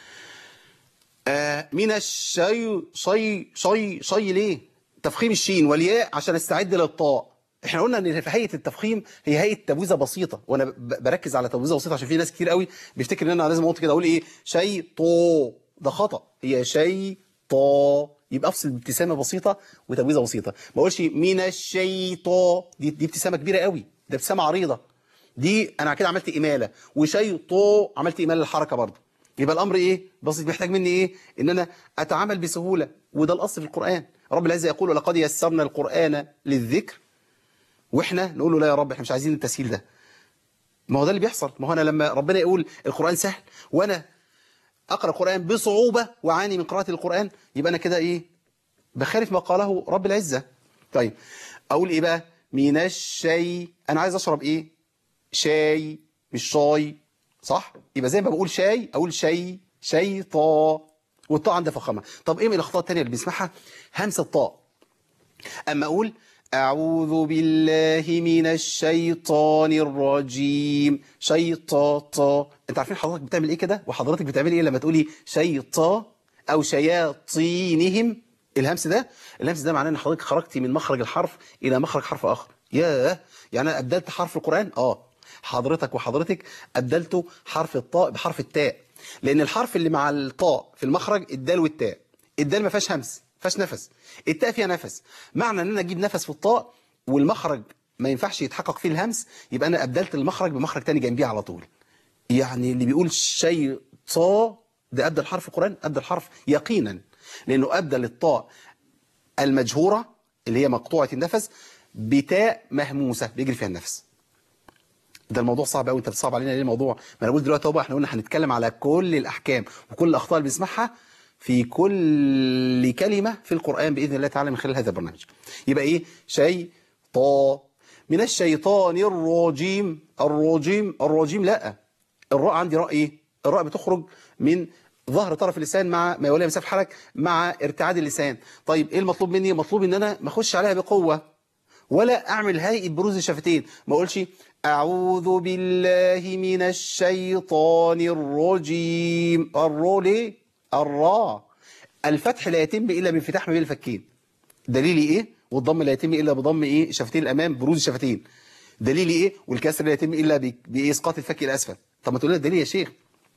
آه من الشي شي شي شي ليه تفخيم الشين والياء عشان استعد للطاء احنا قلنا ان في هيئه التفخيم هي هيئه تبويزه بسيطه وانا ب- بركز على تبويزه بسيطه عشان في ناس كتير قوي بيفتكر ان انا لازم اقول كده اقول ايه شيء طو ده خطا هي شيء طو يبقى افصل بابتسامه بسيطه وتبويزه بسيطه ما اقولش من الشيطان دي دي ابتسامه كبيره قوي ده ابتسامه عريضه دي انا كده عملت اماله وشيء طو عملت اماله للحركه برضه يبقى الامر ايه بسيط محتاج مني ايه ان انا اتعامل بسهوله وده الاصل في القران رب العزه يقول ولقد يسرنا القران للذكر واحنا نقول له لا يا رب احنا مش عايزين التسهيل ده ما هو ده اللي بيحصل ما هو انا لما ربنا يقول القران سهل وانا اقرا القران بصعوبه واعاني من قراءه القران يبقى انا كده ايه بخالف ما قاله رب العزه طيب اقول ايه بقى من الشاي انا عايز اشرب ايه شاي مش شاي صح يبقى زي ما بقول شاي اقول شاي شيطا والطاء عندها فخامه طب ايه من الاخطاء الثانيه اللي بنسمعها همس الطاء اما اقول اعوذ بالله من الشيطان الرجيم شيطاطا انت عارفين حضرتك بتعمل ايه كده وحضرتك بتعمل ايه لما تقولي شيطا او شياطينهم الهمس ده الهمس ده معناه ان حضرتك خرجتي من مخرج الحرف الى مخرج حرف اخر ياه يعني انا ابدلت حرف القران اه حضرتك وحضرتك ابدلتوا حرف الطاء بحرف التاء لان الحرف اللي مع الطاء في المخرج الدال والتاء الدال ما فيهاش همس ما فيهاش نفس التاء فيها نفس معنى ان انا اجيب نفس في الطاء والمخرج ما ينفعش يتحقق فيه الهمس يبقى انا ابدلت المخرج بمخرج تاني جنبيه على طول يعني اللي بيقول شيء طا ده ابدل حرف القران ابدل حرف يقينا لانه ابدل الطاء المجهوره اللي هي مقطوعه النفس بتاء مهموسه بيجري فيها النفس ده الموضوع صعب قوي انت بتصعب علينا ليه الموضوع ما انا بقول دلوقتي اهو احنا قلنا هنتكلم على كل الاحكام وكل الاخطاء اللي بنسمعها في كل كلمه في القران باذن الله تعالى من خلال هذا البرنامج يبقى ايه شيء طا من الشيطان الرجيم الرجيم الرجيم لا الراء عندي راء ايه الراء بتخرج من ظهر طرف اللسان مع ما يوليها مسافه حرك مع ارتعاد اللسان طيب ايه المطلوب مني مطلوب ان انا ما اخش عليها بقوه ولا اعمل هيئه بروز الشفتين ما اقولش اعوذ بالله من الشيطان الرجيم الرو ليه الراء الفتح لا يتم الا بانفتاح ما بين الفكين دليلي ايه والضم لا يتم الا بضم ايه الشفتين الامام بروز الشفتين دليلي ايه والكسر لا يتم الا ب- باسقاط الفك الى اسفل طب ما تقول لنا الدليل يا شيخ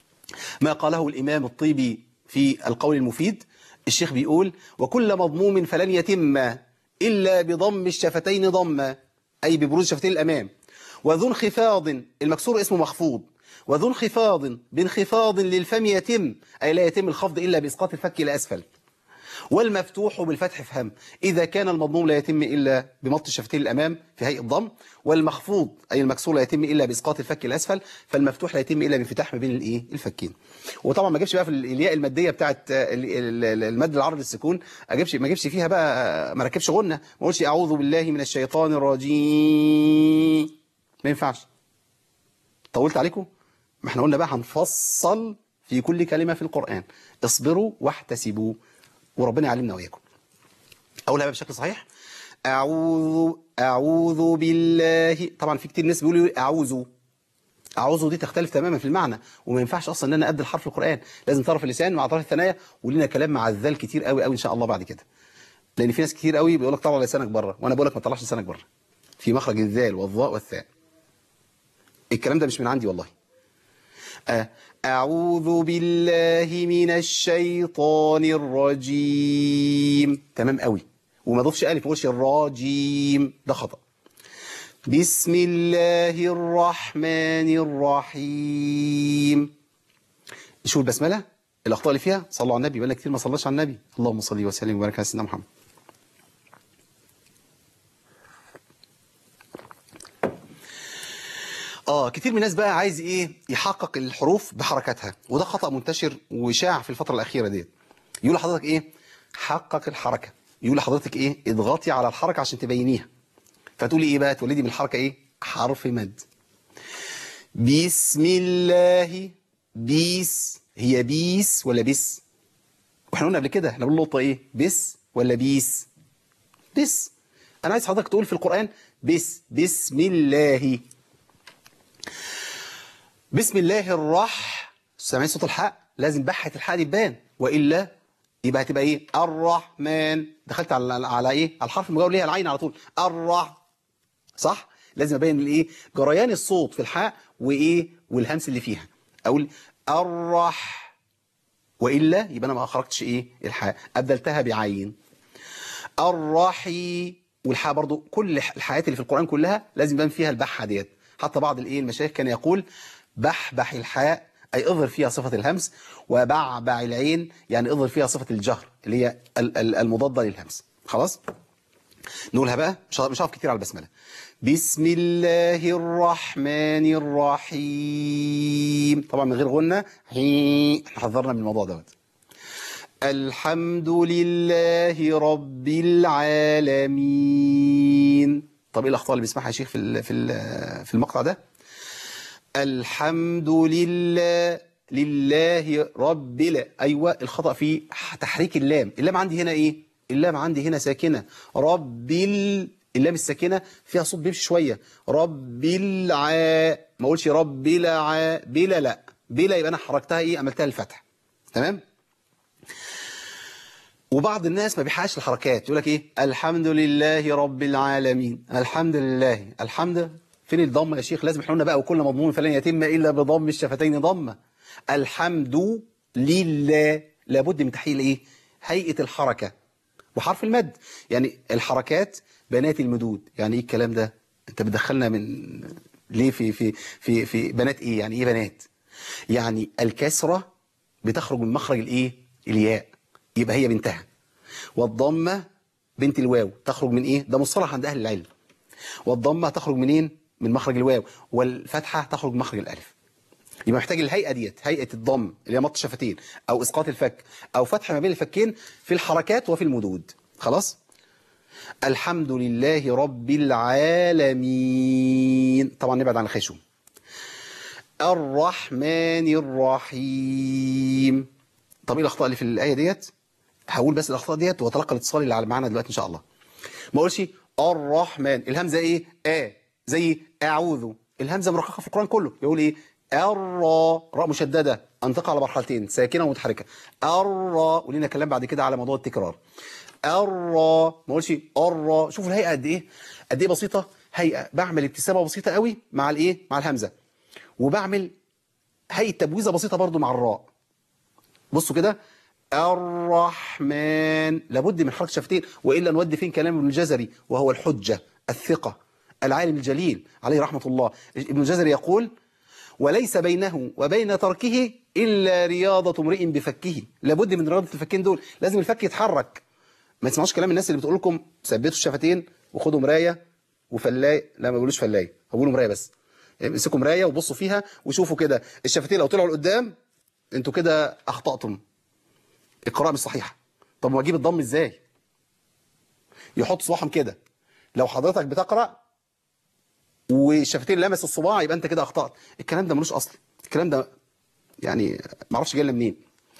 ما قاله الامام الطيبي في القول المفيد الشيخ بيقول وكل مضموم فلن يتم الا بضم الشفتين ضما اي ببروز الشفتين الامام وذو انخفاض المكسور اسمه مخفوض وذو انخفاض بانخفاض للفم يتم أي لا يتم الخفض إلا بإسقاط الفك إلى أسفل والمفتوح بالفتح فهم إذا كان المضموم لا يتم إلا بمط الشفتين الأمام في هيئة ضم والمخفوض أي المكسور لا يتم إلا بإسقاط الفك الأسفل فالمفتوح لا يتم إلا بانفتاح ما بين الإيه الفكين وطبعا ما اجيبش بقى في الياء المادية بتاعت ال- ال- المد العرض السكون اجيبش ما اجيبش فيها بقى ما ركبش غنة ما اقولش أعوذ بالله من الشيطان الرجيم ما ينفعش طولت عليكم ما احنا قلنا بقى هنفصل في كل كلمة في القرآن اصبروا واحتسبوا وربنا يعلمنا وإياكم أقولها بقى بشكل صحيح أعوذ أعوذ بالله طبعا في كتير ناس بيقولوا أعوذ أعوذ دي تختلف تماما في المعنى وما ينفعش أصلا إن أنا أبدل حرف القرآن لازم طرف اللسان مع طرف الثنايا ولينا كلام مع الذال كتير قوي قوي إن شاء الله بعد كده لأن في ناس كتير قوي بيقول لك طلع لسانك بره وأنا بقول لك ما تطلعش لسانك بره في مخرج الذال والظاء والثاء الكلام ده مش من عندي والله أ- أعوذ بالله من الشيطان الرجيم تمام قوي وما اضيفش ألف ما اقولش الراجيم ده خطأ بسم الله الرحمن الرحيم شوف البسملة الأخطاء اللي فيها صلوا على النبي بقالنا كتير ما صلاش على النبي اللهم صل وسلم وبارك على سيدنا محمد اه كتير من الناس بقى عايز ايه يحقق الحروف بحركاتها وده خطأ منتشر وشاع في الفترة الأخيرة ديت يقول لحضرتك ايه حقق الحركة يقول لحضرتك ايه اضغطي على الحركة عشان تبينيها فتقولي ايه بقى تولدي من الحركة ايه حرف مد بسم الله بيس هي بيس ولا بس واحنا قلنا قبل كده احنا بنقول نقطة ايه بس ولا بيس بس انا عايز حضرتك تقول في القرآن بس بسم الله بسم الله الرح سامعين صوت الحاء لازم بحة الحاء دي تبان والا يبقى هتبقى ايه الرحمن دخلت على على ايه على الحرف المجاور ليها العين على طول الرح صح لازم ابين الايه جريان الصوت في الحاء وايه والهمس اللي فيها اقول الرح والا يبقى انا ما اخرجتش ايه الحاء ابدلتها بعين الرحي والحاء برضو كل الحايات اللي في القرآن كلها لازم يبان فيها البحة ديت حتى بعض الايه المشايخ كان يقول بحبح الحاء أي اظهر فيها صفة الهمس وبعبع العين يعني اظهر فيها صفة الجهر اللي هي ال- ال- المضادة للهمس خلاص نقولها بقى مش ه- مش هقف كتير على البسملة بسم الله الرحمن الرحيم طبعا من غير غنة حي احنا حذرنا من الموضوع دوت الحمد لله رب العالمين طب ايه الاخطاء اللي بيسمعها يا شيخ في ال- في ال- في المقطع ده الحمد لله لله رب لا ايوه الخطا في تحريك اللام اللام عندي هنا ايه اللام عندي هنا ساكنه رب ال... اللام الساكنه فيها صوت بيمشي شويه رب الع ما اقولش رب الع بلا لا بلا يبقى انا حركتها ايه عملتها الفتح تمام وبعض الناس ما بيحققش الحركات يقول لك ايه الحمد لله رب العالمين الحمد لله الحمد فين الضم يا شيخ لازم احنا قلنا بقى وكل مضمون فلن يتم الا بضم الشفتين ضمه الحمد لله لابد من تحقيق ايه هيئه الحركه وحرف المد يعني الحركات بنات المدود يعني ايه الكلام ده انت بتدخلنا من ليه في في في في بنات ايه يعني ايه بنات يعني الكسره بتخرج من مخرج الايه الياء يبقى هي بنتها والضمه بنت الواو تخرج من ايه ده مصطلح عند اهل العلم والضمه تخرج منين من مخرج الواو والفتحه تخرج من مخرج الالف يبقى محتاج الهيئه ديت هيئه الضم اللي هي مط الشفتين او اسقاط الفك او فتح ما بين الفكين في الحركات وفي المدود خلاص الحمد لله رب العالمين طبعا نبعد عن الخشوم الرحمن الرحيم طب ايه الاخطاء اللي في الايه ديت هقول بس الاخطاء ديت واتلقى الاتصال اللي على معانا دلوقتي ان شاء الله ما اقولش الرحمن الهمزه ايه ا زي اعوذ الهمزه مرققه في القران كله يقول ايه الراء راء مشدده انطق على مرحلتين ساكنه ومتحركه الراء ولينا كلام بعد كده على موضوع التكرار الراء ما اقولش الراء شوفوا الهيئه قد ايه قد ايه بسيطه هيئه بعمل ابتسامه بسيطه قوي مع الايه مع الهمزه وبعمل هيئه تبويزه بسيطه برضو مع الراء بصوا كده الرحمن لابد من حركه شفتين والا نودي فين كلام ابن الجزري وهو الحجه الثقه العالم الجليل عليه رحمه الله ابن الجزري يقول وليس بينه وبين تركه الا رياضه امرئ بفكه لابد من رياضه الفكين دول لازم الفك يتحرك ما تسمعوش كلام الناس اللي بتقول لكم ثبتوا الشفتين وخدوا مرايه وفلايه لا ما بيقولوش فلايه هقولوا مرايه بس امسكوا مرايه وبصوا فيها وشوفوا كده الشفتين لو طلعوا لقدام انتوا كده اخطاتم القراءه مش صحيحه طب ما اجيب الضم ازاي يحط صباعهم كده لو حضرتك بتقرا والشفتين لمس الصباع يبقى انت كده اخطات الكلام ده ملوش اصل الكلام ده يعني ما اعرفش جاي منين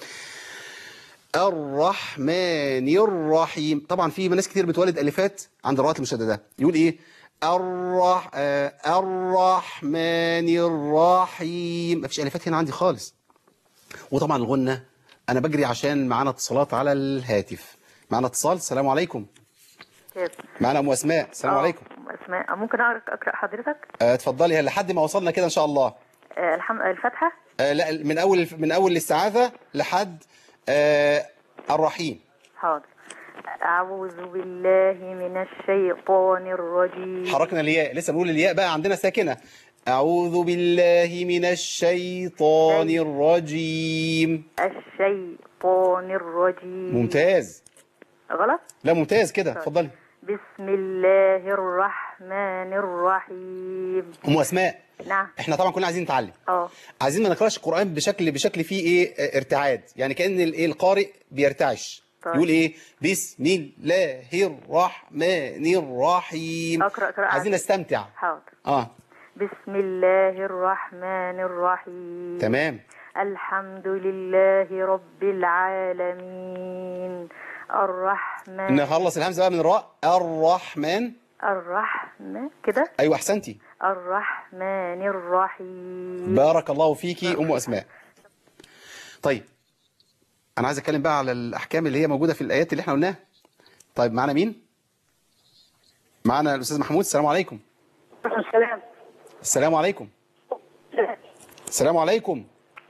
الرحمن الرحيم طبعا في ناس كتير بتولد الفات عند الراءات المشدده يقول ايه الرح... آه الرحمن الرحيم مفيش الفات هنا عندي خالص وطبعا الغنه انا بجري عشان معانا اتصالات على الهاتف معانا اتصال السلام عليكم معانا ام اسماء السلام آه، عليكم اسماء ممكن اقرا اقرا حضرتك آه، اتفضلي لحد ما وصلنا كده ان شاء الله آه، الحم... الفاتحه آه، لا من اول من اول الاستعاذه لحد آه، الرحيم حاضر اعوذ بالله من الشيطان الرجيم حركنا الياء لسه بنقول الياء بقى عندنا ساكنه اعوذ بالله من الشيطان الرجيم الشيطان الرجيم ممتاز غلط لا ممتاز كده اتفضلي بسم الله الرحمن الرحيم ام اسماء نعم احنا طبعا كنا عايزين نتعلم اه عايزين ما نقراش القران بشكل بشكل فيه ايه آه، ارتعاد يعني كان الايه القارئ بيرتعش طيب. يقول ايه بسم الله الرحمن الرحيم اقرا قراءة عايزين نستمتع حاضر اه بسم الله الرحمن الرحيم تمام الحمد لله رب العالمين الرحمن نخلص الهمزه بقى من الراء الرحمن الرحمن كده ايوه احسنتي الرحمن الرحيم بارك الله فيكي ام اسماء طيب انا عايز اتكلم بقى على الاحكام اللي هي موجوده في الايات اللي احنا قلناها طيب معانا مين معانا الاستاذ محمود السلام عليكم السلام السلام عليكم السلام عليكم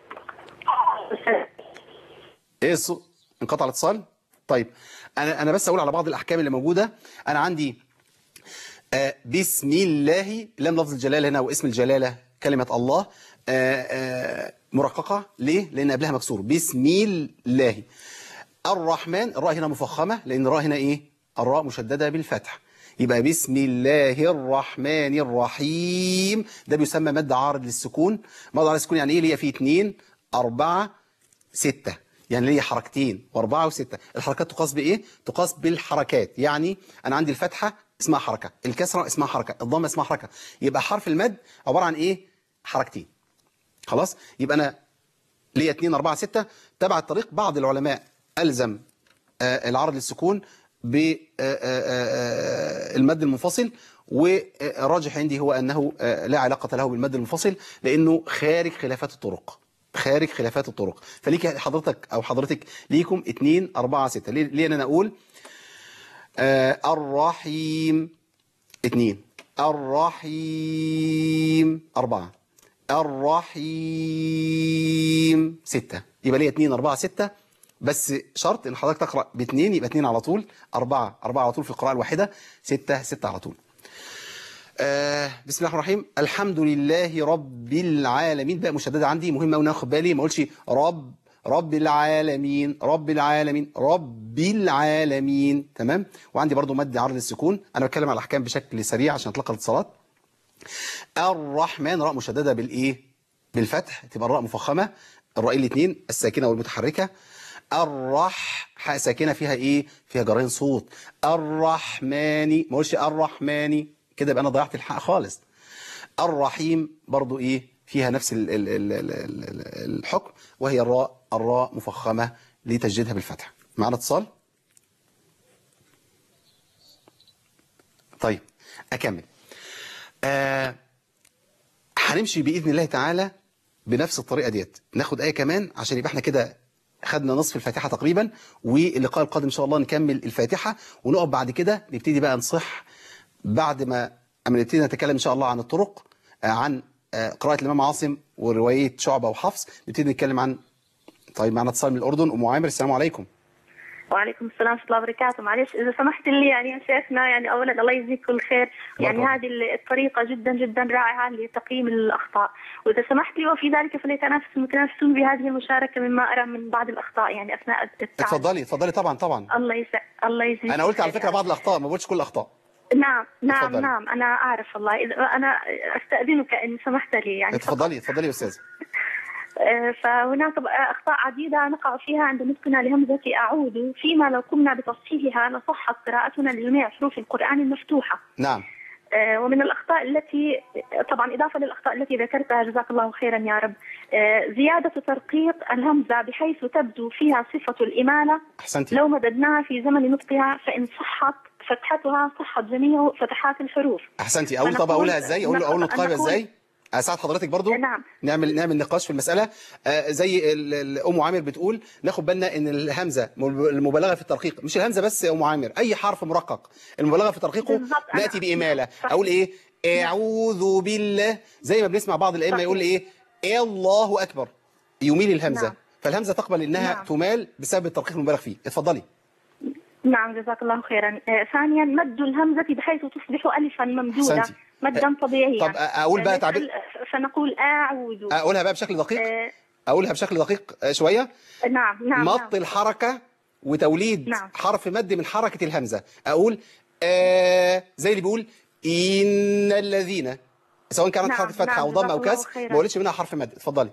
ايه الصوت انقطع الاتصال طيب انا انا بس اقول على بعض الاحكام اللي موجوده انا عندي آه بسم الله لام لفظ الجلاله هنا واسم الجلاله كلمه الله آه آه مرققه ليه لان قبلها مكسور بسم الله الرحمن الراء هنا مفخمه لان الراء هنا ايه الراء مشدده بالفتح يبقى بسم الله الرحمن الرحيم ده بيسمى مد عارض للسكون مد عارض للسكون يعني ايه اللي هي فيه اتنين أربعة ستة يعني ليه حركتين واربعة وستة الحركات تقاس بإيه؟ تقاس بالحركات يعني أنا عندي الفتحة اسمها حركة الكسرة اسمها حركة الضمة اسمها حركة يبقى حرف المد عبارة عن إيه؟ حركتين خلاص؟ يبقى أنا ليا 2 4 6 تبع الطريق بعض العلماء ألزم آه، العرض للسكون بالمد المنفصل والراجح عندي هو أنه آه، لا علاقة له بالمد المنفصل لأنه خارج خلافات الطرق خارج خلافات الطرق فليك حضرتك أو حضرتك ليكم 2 4 6 ليه ليه أنا أقول آه، الرحيم 2 الرحيم 4 الرحيم 6 يبقى ليه 2 4 6 بس شرط ان حضرتك تقرا باثنين يبقى اثنين على طول أربعة أربعة على طول في القراءة الواحدة ستة ستة على طول آه بسم الله الرحمن الرحيم الحمد لله رب العالمين بقى مشددة عندي مهم قوي ناخد بالي ما اقولش رب رب العالمين رب العالمين رب العالمين تمام وعندي برضو مد عرض السكون انا بتكلم على الاحكام بشكل سريع عشان اطلق الاتصالات الرحمن راء مشددة بالايه بالفتح تبقى الراء مفخمة الراء الاثنين الساكنة والمتحركة الرح حاء ساكنة فيها ايه فيها جرين صوت الرحمن ما اقولش الرحمن كده يبقى انا ضيعت الحق خالص الرحيم برضو ايه فيها نفس ال ال ال ال ال الحكم وهي الراء الراء مفخمة لتجديدها بالفتح معنا اتصال طيب اكمل آه هنمشي باذن الله تعالى بنفس الطريقه ديت ناخد ايه كمان عشان يبقى احنا كده خدنا نصف الفاتحه تقريبا واللقاء القادم ان شاء الله نكمل الفاتحه ونقف بعد كده نبتدي بقى نصح بعد ما اما نبتدي نتكلم ان شاء الله عن الطرق آه، عن آه، قراءه الامام عاصم وروايه شعبه وحفص نبتدي نتكلم عن طيب معنا اتصال من الاردن ام عامر السلام عليكم وعليكم السلام ورحمة الله وبركاته معلش إذا سمحت لي يعني يا شيخنا يعني أولا الله يجزيك كل خير يعني مرحبا. هذه الطريقة جدا جدا رائعة لتقييم الأخطاء وإذا سمحت لي وفي ذلك فليتنافس المتنافسون بهذه المشاركة مما أرى من بعض الأخطاء يعني أثناء التعلم اتفضلي اتفضلي طبعا طبعا الله يسع الله يجزيك انا قلت على خير. فكره بعض الاخطاء ما قلتش كل الاخطاء نعم نعم اتفضلي. نعم أنا أعرف والله إذا أنا أستأذنك إن سمحت لي يعني اتفضلي اتفضلي يا استاذ آه، فهناك أخطاء عديدة نقع فيها عند نطقنا لهمزة أعود فيما لو قمنا بتصحيحها لصحت قراءتنا لجميع حروف القرآن المفتوحة نعم آه، ومن الأخطاء التي طبعا إضافة للأخطاء التي ذكرتها جزاك الله خيرا يا رب آه، زيادة ترقيق الهمزة بحيث تبدو فيها صفة الإمالة احسنتي لو مددناها في زمن نطقها فإن صحت فتحتها صحت جميع فتحات الحروف احسنتي اقول طب فنقول- اقولها ازاي اقول اقول نقول- نطقها نقول- ازاي اساعد حضرتك برضو نعم نعمل نعمل نقاش في المساله آه زي ال- ال- ام عامر بتقول ناخد بالنا ان الهمزه مب- المبالغه في الترقيق مش الهمزه بس يا ام عامر اي حرف مرقق المبالغه في ترقيقه بالظبط، أنا- ناتي باماله اقول ايه اعوذ بالله زي ما بنسمع بعض الائمه يقول ايه إيه الله اكبر يميل الهمزه نعم. فالهمزه تقبل انها نعم. تمال بسبب الترقيق المبالغ فيه اتفضلي نعم جزاك الله خيرا آه، ثانيا مد الهمزة بحيث تصبح ألفا ممدودة أحسنتي. مدا طبيعيا طب أقول بقى آه، تعبير- فنقول أعوذ اقولها بقى بشكل دقيق آه، اقولها بشكل دقيق آه، شويه نعم نعم مط نعم. الحركة وتوليد نعم. حرف مد من حركة الهمزة أقول آه زي اللي بيقول إن الذين سواء كانت نعم، حرف فتحة نعم، أو ضم أو جزاك الله كسر خيرا. ما قولتش منها حرف مد اتفضلي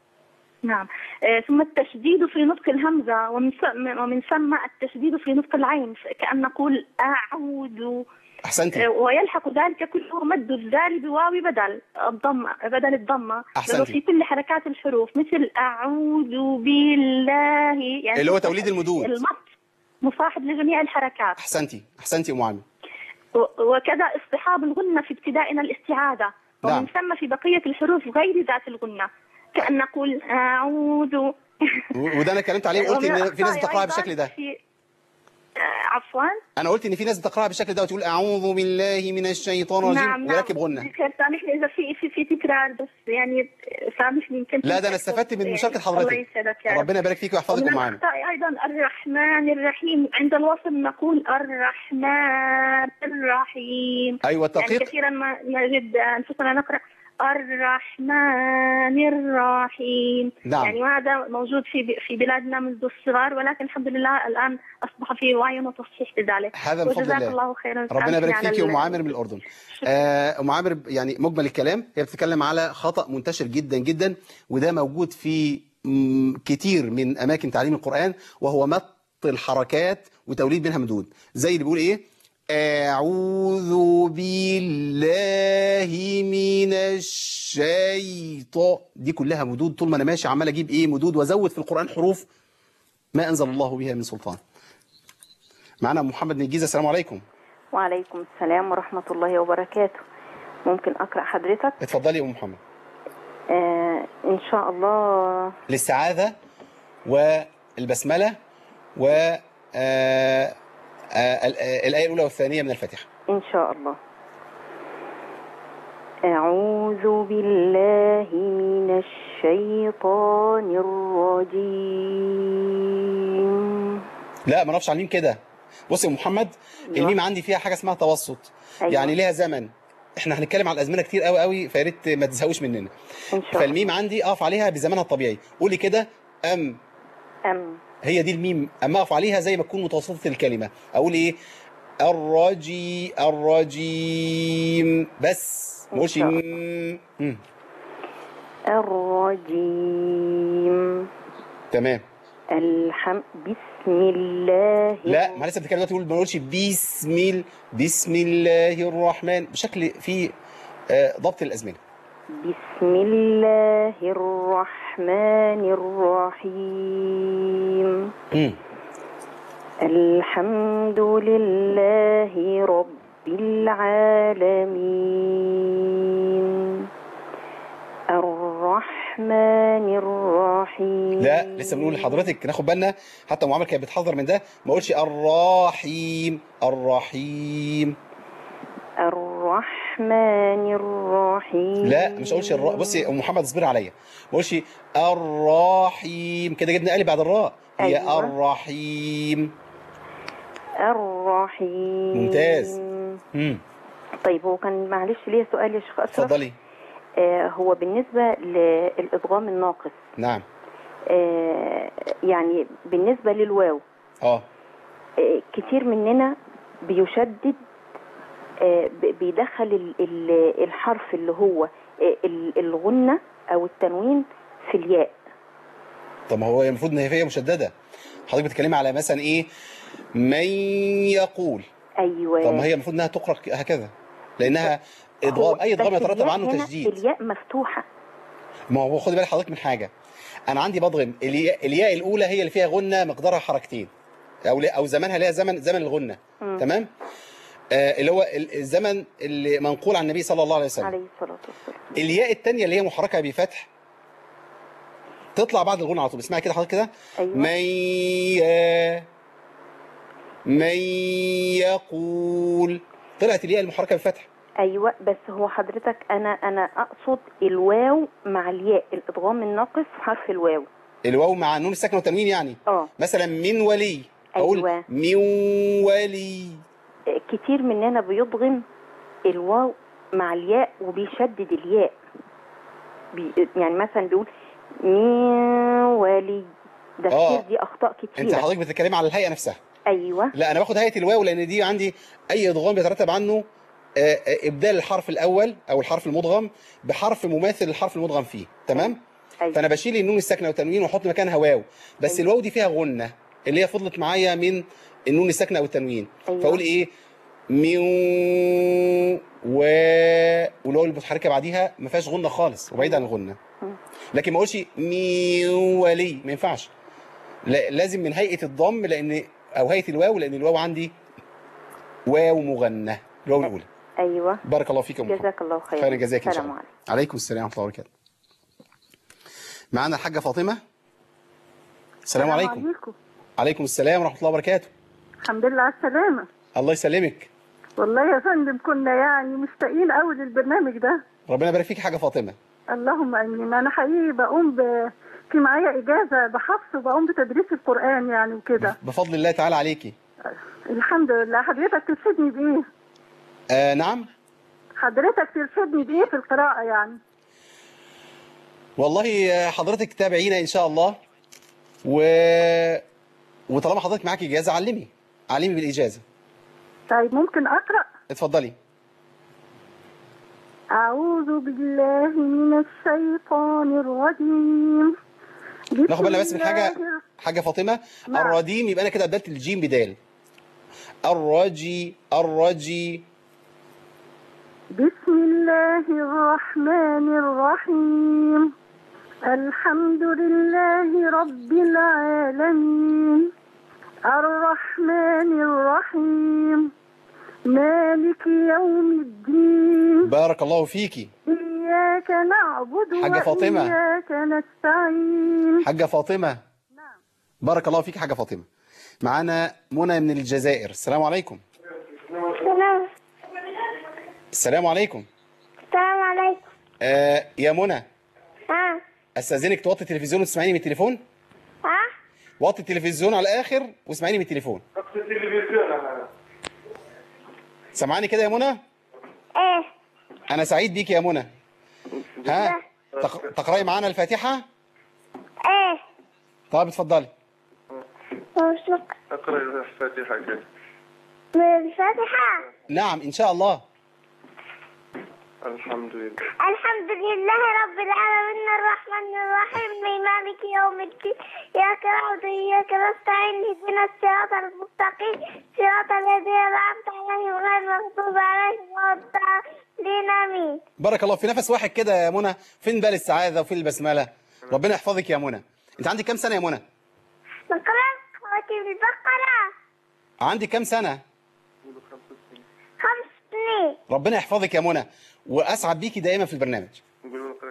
نعم آه، ثم التشديد في نطق الهمزة ومن ثم ومن ثم التشديد في نطق العين كأن نقول أعوذ أحسنتي آه، ويلحق ذلك كله مد الذال بواو بدل الضمة بدل الضمة أحسنتي. لو في كل حركات الحروف مثل أعوذ بالله يعني اللي هو توليد المدود. المط مصاحب لجميع الحركات أحسنتي أحسنتي يا أم عامر و- وكذا اصطحاب الغنة في ابتدائنا الاستعاذة ومن نعم. ثم في بقية الحروف غير ذات الغنة كأن نقول أعوذ و- وده أنا اتكلمت عليه وقلت ومن إن في ناس الأخطاء بتقراها أيضاً بالشكل ده في آه، عفوا انا قلت ان في ناس بتقراها بالشكل ده وتقول اعوذ بالله من الشيطان الرجيم نعم ويركب نعم غنه بخير سامحني اذا في في في تكرار بس يعني سامحني يمكن لا ده انا استفدت من مشاركه حضرتك الله يسعدك يا رب. ربنا يبارك فيك ويحفظك ومن معانا الأخطاء أيضا الرحمن الرحيم عند الوصل نقول الرحمن الرحيم أيوة، يعني التدقيق. كثيرا ما نجد أنفسنا نقرأ الرحمن الرحيم نعم. يعني وهذا موجود في في بلادنا منذ الصغر ولكن الحمد لله الآن أصبح في وعي وتصحيح بذلك هذا من فضل وجزاك الله الله خيرا ربنا سامحني يبارك على فيكي ال- ام عامر من الاردن آه، ام عامر يعني مجمل الكلام هي بتتكلم على خطا منتشر جدا جدا وده موجود في مم، كتير من اماكن تعليم القران وهو مط الحركات وتوليد منها مدود زي اللي بيقول ايه أعوذ بالله من الشيطان دي كلها مدود طول ما أنا ماشي عمال أجيب إيه مدود وأزود في القرآن حروف ما أنزل الله بها من سلطان معنا محمد من الجيزة السلام عليكم وعليكم السلام ورحمة الله وبركاته ممكن أقرأ حضرتك اتفضلي يا أم محمد آه إن شاء الله الاستعاذة والبسملة و آه، آه، ال- آه، الآية الأولى والثانية من الفاتحة إن شاء الله أعوذ بالله من الشيطان الرجيم لا ما نقفش على الميم كده بص يا أم محمد الميم عندي فيها حاجة اسمها توسط أيوة. يعني ليها زمن احنا هنتكلم على الازمنه كتير قوي قوي فيا ريت ما تزهقوش مننا إن شاء الله فالميم عندي اقف عليها بزمانها الطبيعي قولي كده ام أم هي دي الميم اما اقف عليها زي ما تكون متوسطه الكلمه اقول ايه الرجي الرجيم بس ما اقولش مم. مم. الرجيم تمام الحم بسم الله لا ما لسه بتتكلم دلوقتي تقول ما نقولش بسم ال- بسم الله الرحمن بشكل فيه آه، ضبط الازمنه بسم الله الرحمن الرحيم مم. الحمد لله رب العالمين الرحمن الرحيم لا لسه بنقول لحضرتك ناخد بالنا حتى معامل كانت بتحذر من ده ما اقولش الرحيم الرحيم الرحمن الرحيم لا مش هقولش الراء بصي يا ام محمد اصبري عليا ما اقولش الرحيم كده جبنا قلب بعد الراء هي أيوة. الرحيم الرحيم ممتاز امم طيب هو كان معلش ليا سؤال يا شيخ أشرف اتفضلي آه هو بالنسبة للإدغام الناقص نعم آه يعني بالنسبة للواو اه آه كتير مننا بيشدد آه ب- بيدخل ال- ال- الحرف اللي هو آه ال- الغنة أو التنوين في الياء طب ما هو المفروض ان هي فيها مشدده حضرتك بتتكلمي على مثلا ايه من يقول أيوة طب ما هي المفروض انها تقرا هكذا لانها ادغام اي ادغام بس يترتب الياء عنه هنا تشديد الياء مفتوحة ما هو خدي بالك حضرتك من حاجه انا عندي بضغم الياء, الياء الاولى هي اللي فيها غنه مقدارها حركتين او او زمانها ليها زمن زمن الغنه مم. تمام آه اللي هو ال- الزمن اللي منقول عن النبي صلى الله عليه وسلم عليه الصلاة والسلام الياء الثانيه اللي هي محركه بفتح تطلع بعد الغنى على طول اسمعي كده حضرتك كده أيوة. من ي... من يقول طلعت الياء المحركه بفتح ايوه بس هو حضرتك انا انا اقصد الواو مع الياء الادغام الناقص في حرف الواو الواو مع النون الساكنه والتنوين يعني اه مثلا من ولي اقول أيوة. من ولي كتير مننا بيضغم الواو مع الياء وبيشدد الياء بي يعني مثلا بيقول من ولي ده آه. كتير دي اخطاء كتير انت حضرتك بتتكلمي على الهيئه نفسها ايوه لا انا باخد هيئه الواو لان دي عندي اي ادغام بيترتب عنه آه، آه، ابدال الحرف الاول او الحرف المدغم بحرف مماثل للحرف المدغم فيه تمام أيوة. فانا بشيل النون الساكنه والتنوين واحط مكانها واو بس الواو دي فيها غنه اللي هي فضلت معايا من النون الساكنه او التنوين أيوة. فاقول ايه من و والواو المتحركه بعديها ما فيهاش غنه خالص وبعيد عن الغنه لكن ما اقولش من ولي ما ينفعش لا- لازم من هيئه الضم لان او هيئه الواو لان الواو عندي واو مغنى الواو الاولى ايوه بارك الله فيك يا أم محمد. جزاك الله خير خير جزاك ان شاء السلام الله عليكم عليكم السلام ورحمه الله وبركاته معانا الحاجه فاطمه السلام عليكم عليكم السلام ورحمه الله وبركاته الحمد لله على السلامة الله يسلمك والله يا فندم كنا يعني مشتاقين قوي للبرنامج ده ربنا يبارك فيك حاجه فاطمه اللهم امين انا حقيقي بقوم ب... في معايا اجازه بحفظ وبقوم بتدريس القران يعني وكده بفضل الله تعالى عليكي الحمد لله حضرتك ترشدني بايه آه نعم حضرتك ترشدني بايه في القراءه يعني والله آه، حضرتك تابعينا ان شاء الله و وطالما حضرتك معاك اجازه علمي علمي بالاجازه طيب ممكن اقرا اتفضلي اعوذ بالله من الشيطان الرجيم بسم ناخد بالنا بس من حاجه الله حاجه فاطمه نعم. الرديم يبقى انا كده بدلت الجيم بدال الرجي الرجي بسم الله الرحمن الرحيم الحمد لله رب العالمين الرحمن الرحيم مالك يوم الدين بارك الله فيكي إياك نعبد حاجة فاطمة. وإياك نستعين حاجه فاطمه بارك الله فيك حاجه فاطمه معانا منى من الجزائر السلام عليكم السلام السلام عليكم السلام عليكم آه يا منى ها استاذنك توطي التلفزيون وتسمعيني من التليفون ها وطي التلفزيون على الاخر واسمعيني من التليفون سامعاني كده يا منى ايه انا سعيد بيك يا منى ها تق- تقراي معانا الفاتحه ايه طب اتفضلي وشك اقرا الفاتحه كده من الفاتحة نعم ان شاء الله الحمد لله الحمد لله رب العالمين الرحمن الرحيم مالك يوم الدين إياك نعبد وإياك نستعين اهدنا الصراط المستقيم صراط الذين أنعمت عليهم غير المغضوب عليهم ولا الضالين آمين بارك الله في نفس واحد كده يا منى فين بال السعاده وفين البسمله ربنا يحفظك يا منى انت عندك كام سنه يا منى نقرأ خواتيم البقرة عندك كام سنه خمس سنين ربنا يحفظك يا منى واسعد بيكي دائما في البرنامج نقول نقرا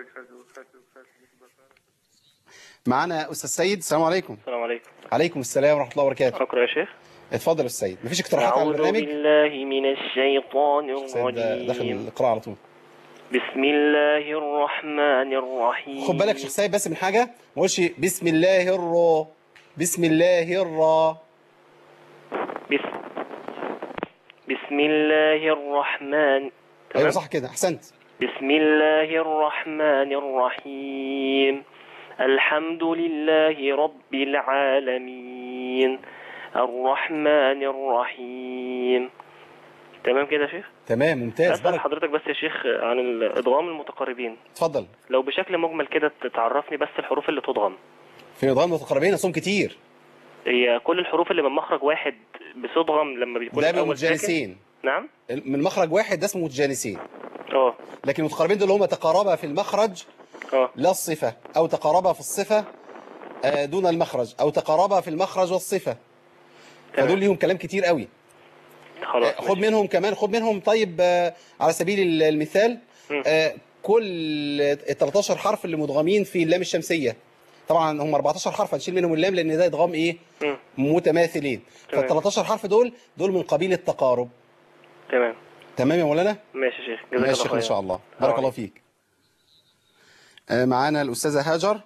معانا استاذ سيد السلام عليكم السلام عليكم عليكم السلام ورحمه الله وبركاته أقرأ يا شيخ اتفضل يا استاذ سيد مفيش اقتراحات على أعوذ البرنامج بالله من الشيطان سيد داخل الرجيم القراءه على طول بسم الله الرحمن الرحيم خد بالك شيخ سيد بس من حاجه ما تقولش بسم الله الرا بسم الله الرا بسم بسم الله الرحمن ايوه صح كده احسنت بسم الله الرحمن الرحيم الحمد لله رب العالمين الرحمن الرحيم تمام كده يا شيخ تمام ممتاز أسأل بارك حضرتك بس يا شيخ عن الإدغام المتقاربين اتفضل لو بشكل مجمل كده تعرفني بس الحروف اللي تضغم في نظام متقاربين اصوم كتير هي كل الحروف اللي من مخرج واحد بتضغم لما بيكون ده من الأول ساكن متجانسين نعم من مخرج واحد ده اسمه متجانسين اه لكن المتقاربين دول هم تقاربا في المخرج اه لا الصفة أو تقاربا في الصفة آه، دون المخرج أو تقاربا في المخرج والصفة فدول ليهم كلام كتير قوي خلاص آه، خد منهم كمان خد منهم طيب آه، على سبيل ال- المثال آه، كل ال 13 حرف اللي مدغمين في اللام الشمسية طبعا هم 14 حرف هنشيل منهم اللام لان ده ادغام ايه مم. متماثلين فال 13 حرف دول دول من قبيل التقارب تمام تمام يا مولانا ماشي يا شيخ جزاك ماشي الله يا شيخ خير ان شاء الله بارك الله فيك آه، معانا الاستاذه هاجر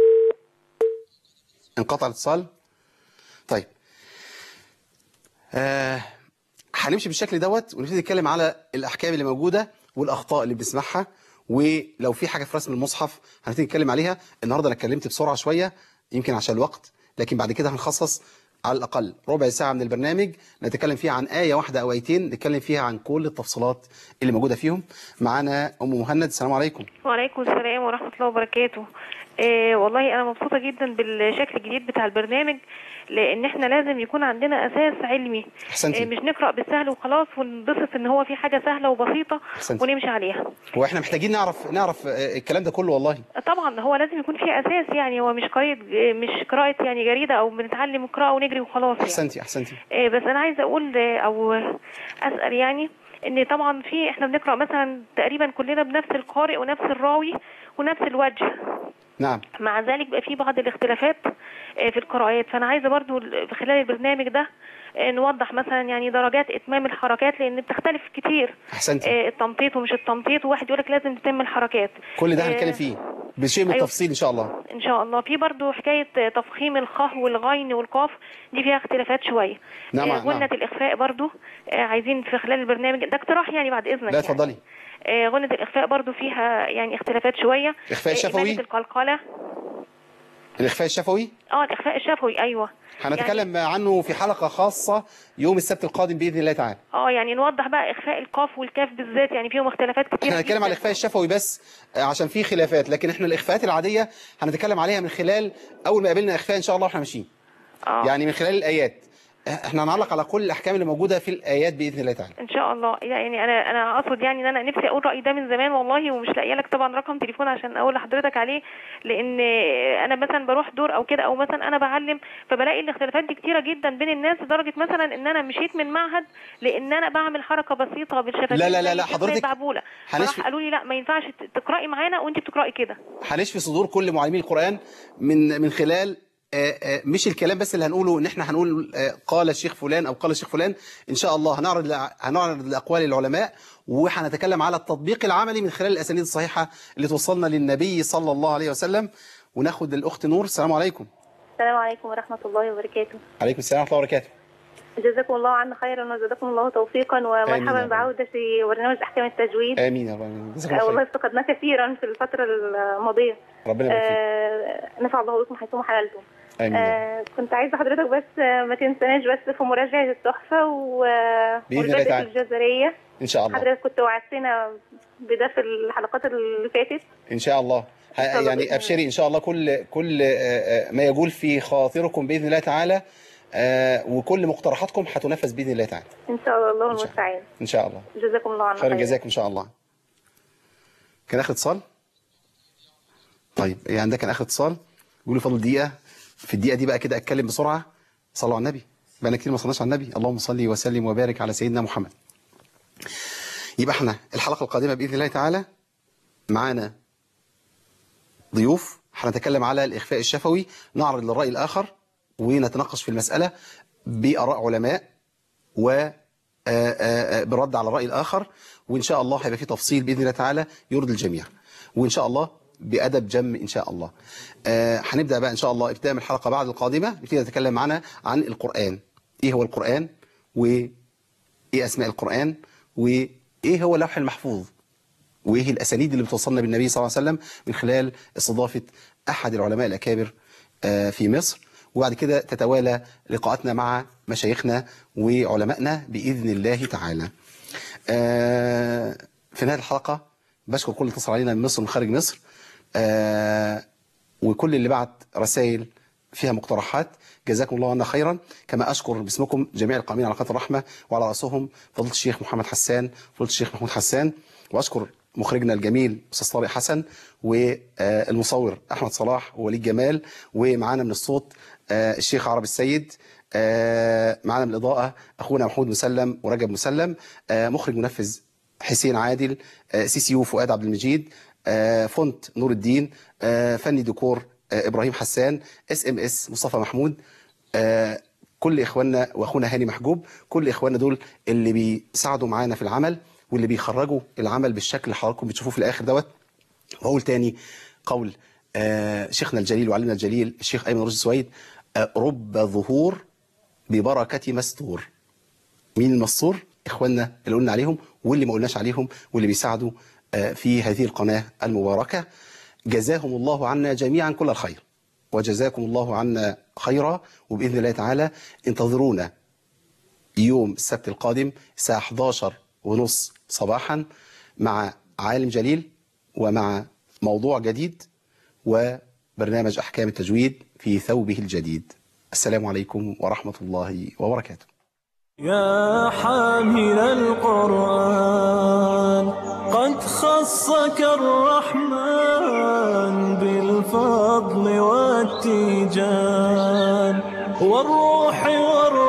انقطع الاتصال طيب آه هنمشي بالشكل دوت ونبتدي نتكلم على الاحكام اللي موجوده والاخطاء اللي بنسمعها ولو في حاجه في رسم المصحف هنبتدي نتكلم عليها النهارده انا اتكلمت بسرعه شويه يمكن عشان الوقت لكن بعد كده هنخصص على الاقل ربع ساعه من البرنامج نتكلم فيها عن ايه واحده او ايتين نتكلم فيها عن كل التفصيلات اللي موجوده فيهم معانا ام مهند السلام عليكم وعليكم السلام ورحمة الله وبركاته إيه والله أنا مبسوطة جدا بالشكل الجديد بتاع البرنامج لأن احنا لازم يكون عندنا أساس علمي أحسنتي. إيه مش نقرأ بالسهل وخلاص وننبسط إن هو في حاجة سهلة وبسيطة أحسنتي. ونمشي عليها هو احنا محتاجين نعرف نعرف آه، الكلام ده كله والله طبعا هو لازم يكون في أساس يعني هو مش قراءة مش قراءة يعني جريدة أو بنتعلم قراءة ونجري وخلاص يعني. احسنتي احسنتي إيه بس انا عايزه اقول آه، او اسال يعني ان طبعا في احنا بنقرا مثلا تقريبا كلنا بنفس القارئ ونفس الراوي ونفس الوجه نعم مع ذلك بقى في بعض الاختلافات آه، في القراءات فانا عايزه برضو ال- في خلال البرنامج ده آه، نوضح مثلا يعني درجات اتمام الحركات لان بتختلف كتير احسنتي آه، التمطيط ومش التمطيط وواحد يقول لك لازم تتم الحركات كل ده آه، هنتكلم فيه بشيء من أيوة. التفصيل ان شاء الله ان شاء الله في برضو حكايه آه، تفخيم الخاء والغين والقاف دي فيها اختلافات شويه نعم، آه، نعم. غنة الاخفاء برضو آه، عايزين في خلال البرنامج ده اقتراح يعني بعد اذنك لا يعني. اتفضلي آه، غنة الإخفاء برضو فيها يعني اختلافات شوية إخفاء آه، شفوي؟ إمادة القلقلة الاخفاء الشفوي اه الإخفاء الشفوي أيوة هنتكلم عنه في حلقه خاصه يوم السبت القادم باذن الله تعالى اه يعني نوضح بقى إخفاء القاف والكاف بالذات يعني فيهم اختلافات كتير احنا هنتكلم على الاخفاء الشفوي بس آه، عشان في خلافات لكن احنا الاخفاءات العاديه هنتكلم عليها من خلال اول ما قابلنا اخفاء ان شاء الله واحنا ماشيين آه. يعني من خلال الايات آه، احنا هنعلق على كل الاحكام اللي موجوده في الايات باذن الله تعالى ان شاء الله يعني انا انا اقصد يعني ان انا نفسي اقول رايي ده من زمان والله ومش لاقيه لك طبعا رقم تليفون عشان اقول لحضرتك عليه لان انا مثلا بروح دور او كده او مثلا انا بعلم فبلاقي الاختلافات دي كتيره جدا بين الناس لدرجه مثلا ان انا مشيت من معهد لان انا بعمل حركه بسيطه بالشفتين لا، لا، لا، زي لا، كده حضرتك بعبوله هنشفي- فراح قالوا لي لا ما ينفعش ت- تقراي معانا وانت بتقراي كده هنشفي صدور كل معلمي القرآن من من خلال آه، آه، مش الكلام بس اللي هنقوله ان احنا هنقول آه، قال الشيخ فلان او قال الشيخ فلان ان شاء الله هنعرض لع- هنعرض لاقوال العلماء وهنتكلم على التطبيق العملي من خلال الاسانيد الصحيحه اللي توصلنا للنبي صلى الله عليه وسلم وناخد الاخت نور السلام عليكم السلام عليكم ورحمة الله وبركاته عليكم السلام ورحمه الله وبركاته جزاكم الله عنا خيرا وزادكم الله توفيقا آمين ومرحبا يا رب. بعودة في برنامج أحكام التجويد امين يا رب جزاكم آه، الله والله خير افتقدناه كثيرا في الفترة الماضية ربنا يبارك فيك آه، نفع الله بكم حيثما حللتم امين يا رب. آه، كنت عايزة حضرتك بس آه، ما تنساناش بس في مراجعة التحفة و بإذن الله والبدء تعالى. الجزرية ان شاء الله حضرتك كنت وعدتنا بده في الحلقات اللي فاتت ان شاء الله ه- شاء الله بإذن يعني الله. ابشري ان شاء الله كل كل آه، آه، ما يجول في خاطركم باذن الله تعالى آه، وكل مقترحاتكم هتنفذ باذن الله تعالى إن شاء الله المستعان ان شاء الله جزاكم الله عنا خير خيرا جزاك ان شاء الله كان اخر اتصال طيب يعني ده كان اخر اتصال بيقولوا فاضل دقيقه في الدقيقه دي بقى كده اتكلم بسرعه صلوا على النبي بقى كتير ما صلناش على النبي اللهم صل وسلم وبارك على سيدنا محمد يبقى احنا الحلقه القادمه باذن الله تعالى معانا ضيوف هنتكلم على الإخفاء الشفوي نعرض للرأي الآخر ونتناقش في المسألة بآراء علماء و آه، آه، آه، برد على الرأي الآخر وإن شاء الله هيبقى في تفصيل بإذن الله تعالى يرضي الجميع وإن شاء الله بأدب جم إن شاء الله آه، هنبدأ بقى إن شاء الله ابتداء من الحلقة بعد القادمة نبتدي نتكلم معنا عن القرآن إيه هو القرآن وإيه أسماء القرآن وإيه هو اللوح المحفوظ وايه الاسانيد اللي بتوصلنا بالنبي صلى الله عليه وسلم من خلال استضافه احد العلماء الاكابر آه، في مصر وبعد كده تتوالى لقاءاتنا مع مشايخنا وعلمائنا باذن الله تعالى. آه، في نهايه الحلقه بشكر كل اللي اتصل علينا من مصر ومن خارج مصر آه، وكل اللي بعت رسائل فيها مقترحات جزاكم الله عنا خيرا كما أشكر باسمكم جميع القائمين على قناة الرحمة وعلى رأسهم فضيلة الشيخ محمد حسان فضيلة الشيخ محمود حسان وأشكر مخرجنا الجميل أستاذ طارق حسن والمصور أحمد صلاح ووليد جمال ومعانا من الصوت آه، الشيخ عرب السيد آه، معانا من الإضاءة أخونا محمود مسلم ورجب مسلم آه، مخرج منفذ حسين عادل آه، سي سي يو فؤاد عبد المجيد آه، فونت نور الدين آه، فني ديكور آه، ابراهيم حسان اس ام اس مصطفى محمود آه، كل اخواننا واخونا هاني محجوب كل اخواننا دول اللي بيساعدوا معانا في العمل واللي بيخرجوا العمل بالشكل اللي حضراتكم بتشوفوه في الاخر دوت واقول تاني قول آه، شيخنا الجليل وعلمنا الجليل الشيخ ايمن رشدي سويد آه، رب ظهور ببركه مستور مين المستور اخواننا اللي قلنا عليهم واللي ما قلناش عليهم واللي بيساعدوا آه، في هذه القناه المباركه جزاهم الله عنا جميعا كل الخير وجزاكم الله عنا خيرا وباذن الله تعالى انتظرونا يوم السبت القادم الساعه 11 ونص صباحا مع عالم جليل ومع موضوع جديد وبرنامج احكام التجويد في ثوبه الجديد السلام عليكم ورحمه الله وبركاته يا حامل القرآن قد خصك الرحمن بالفضل والتيجان والروح والرحمن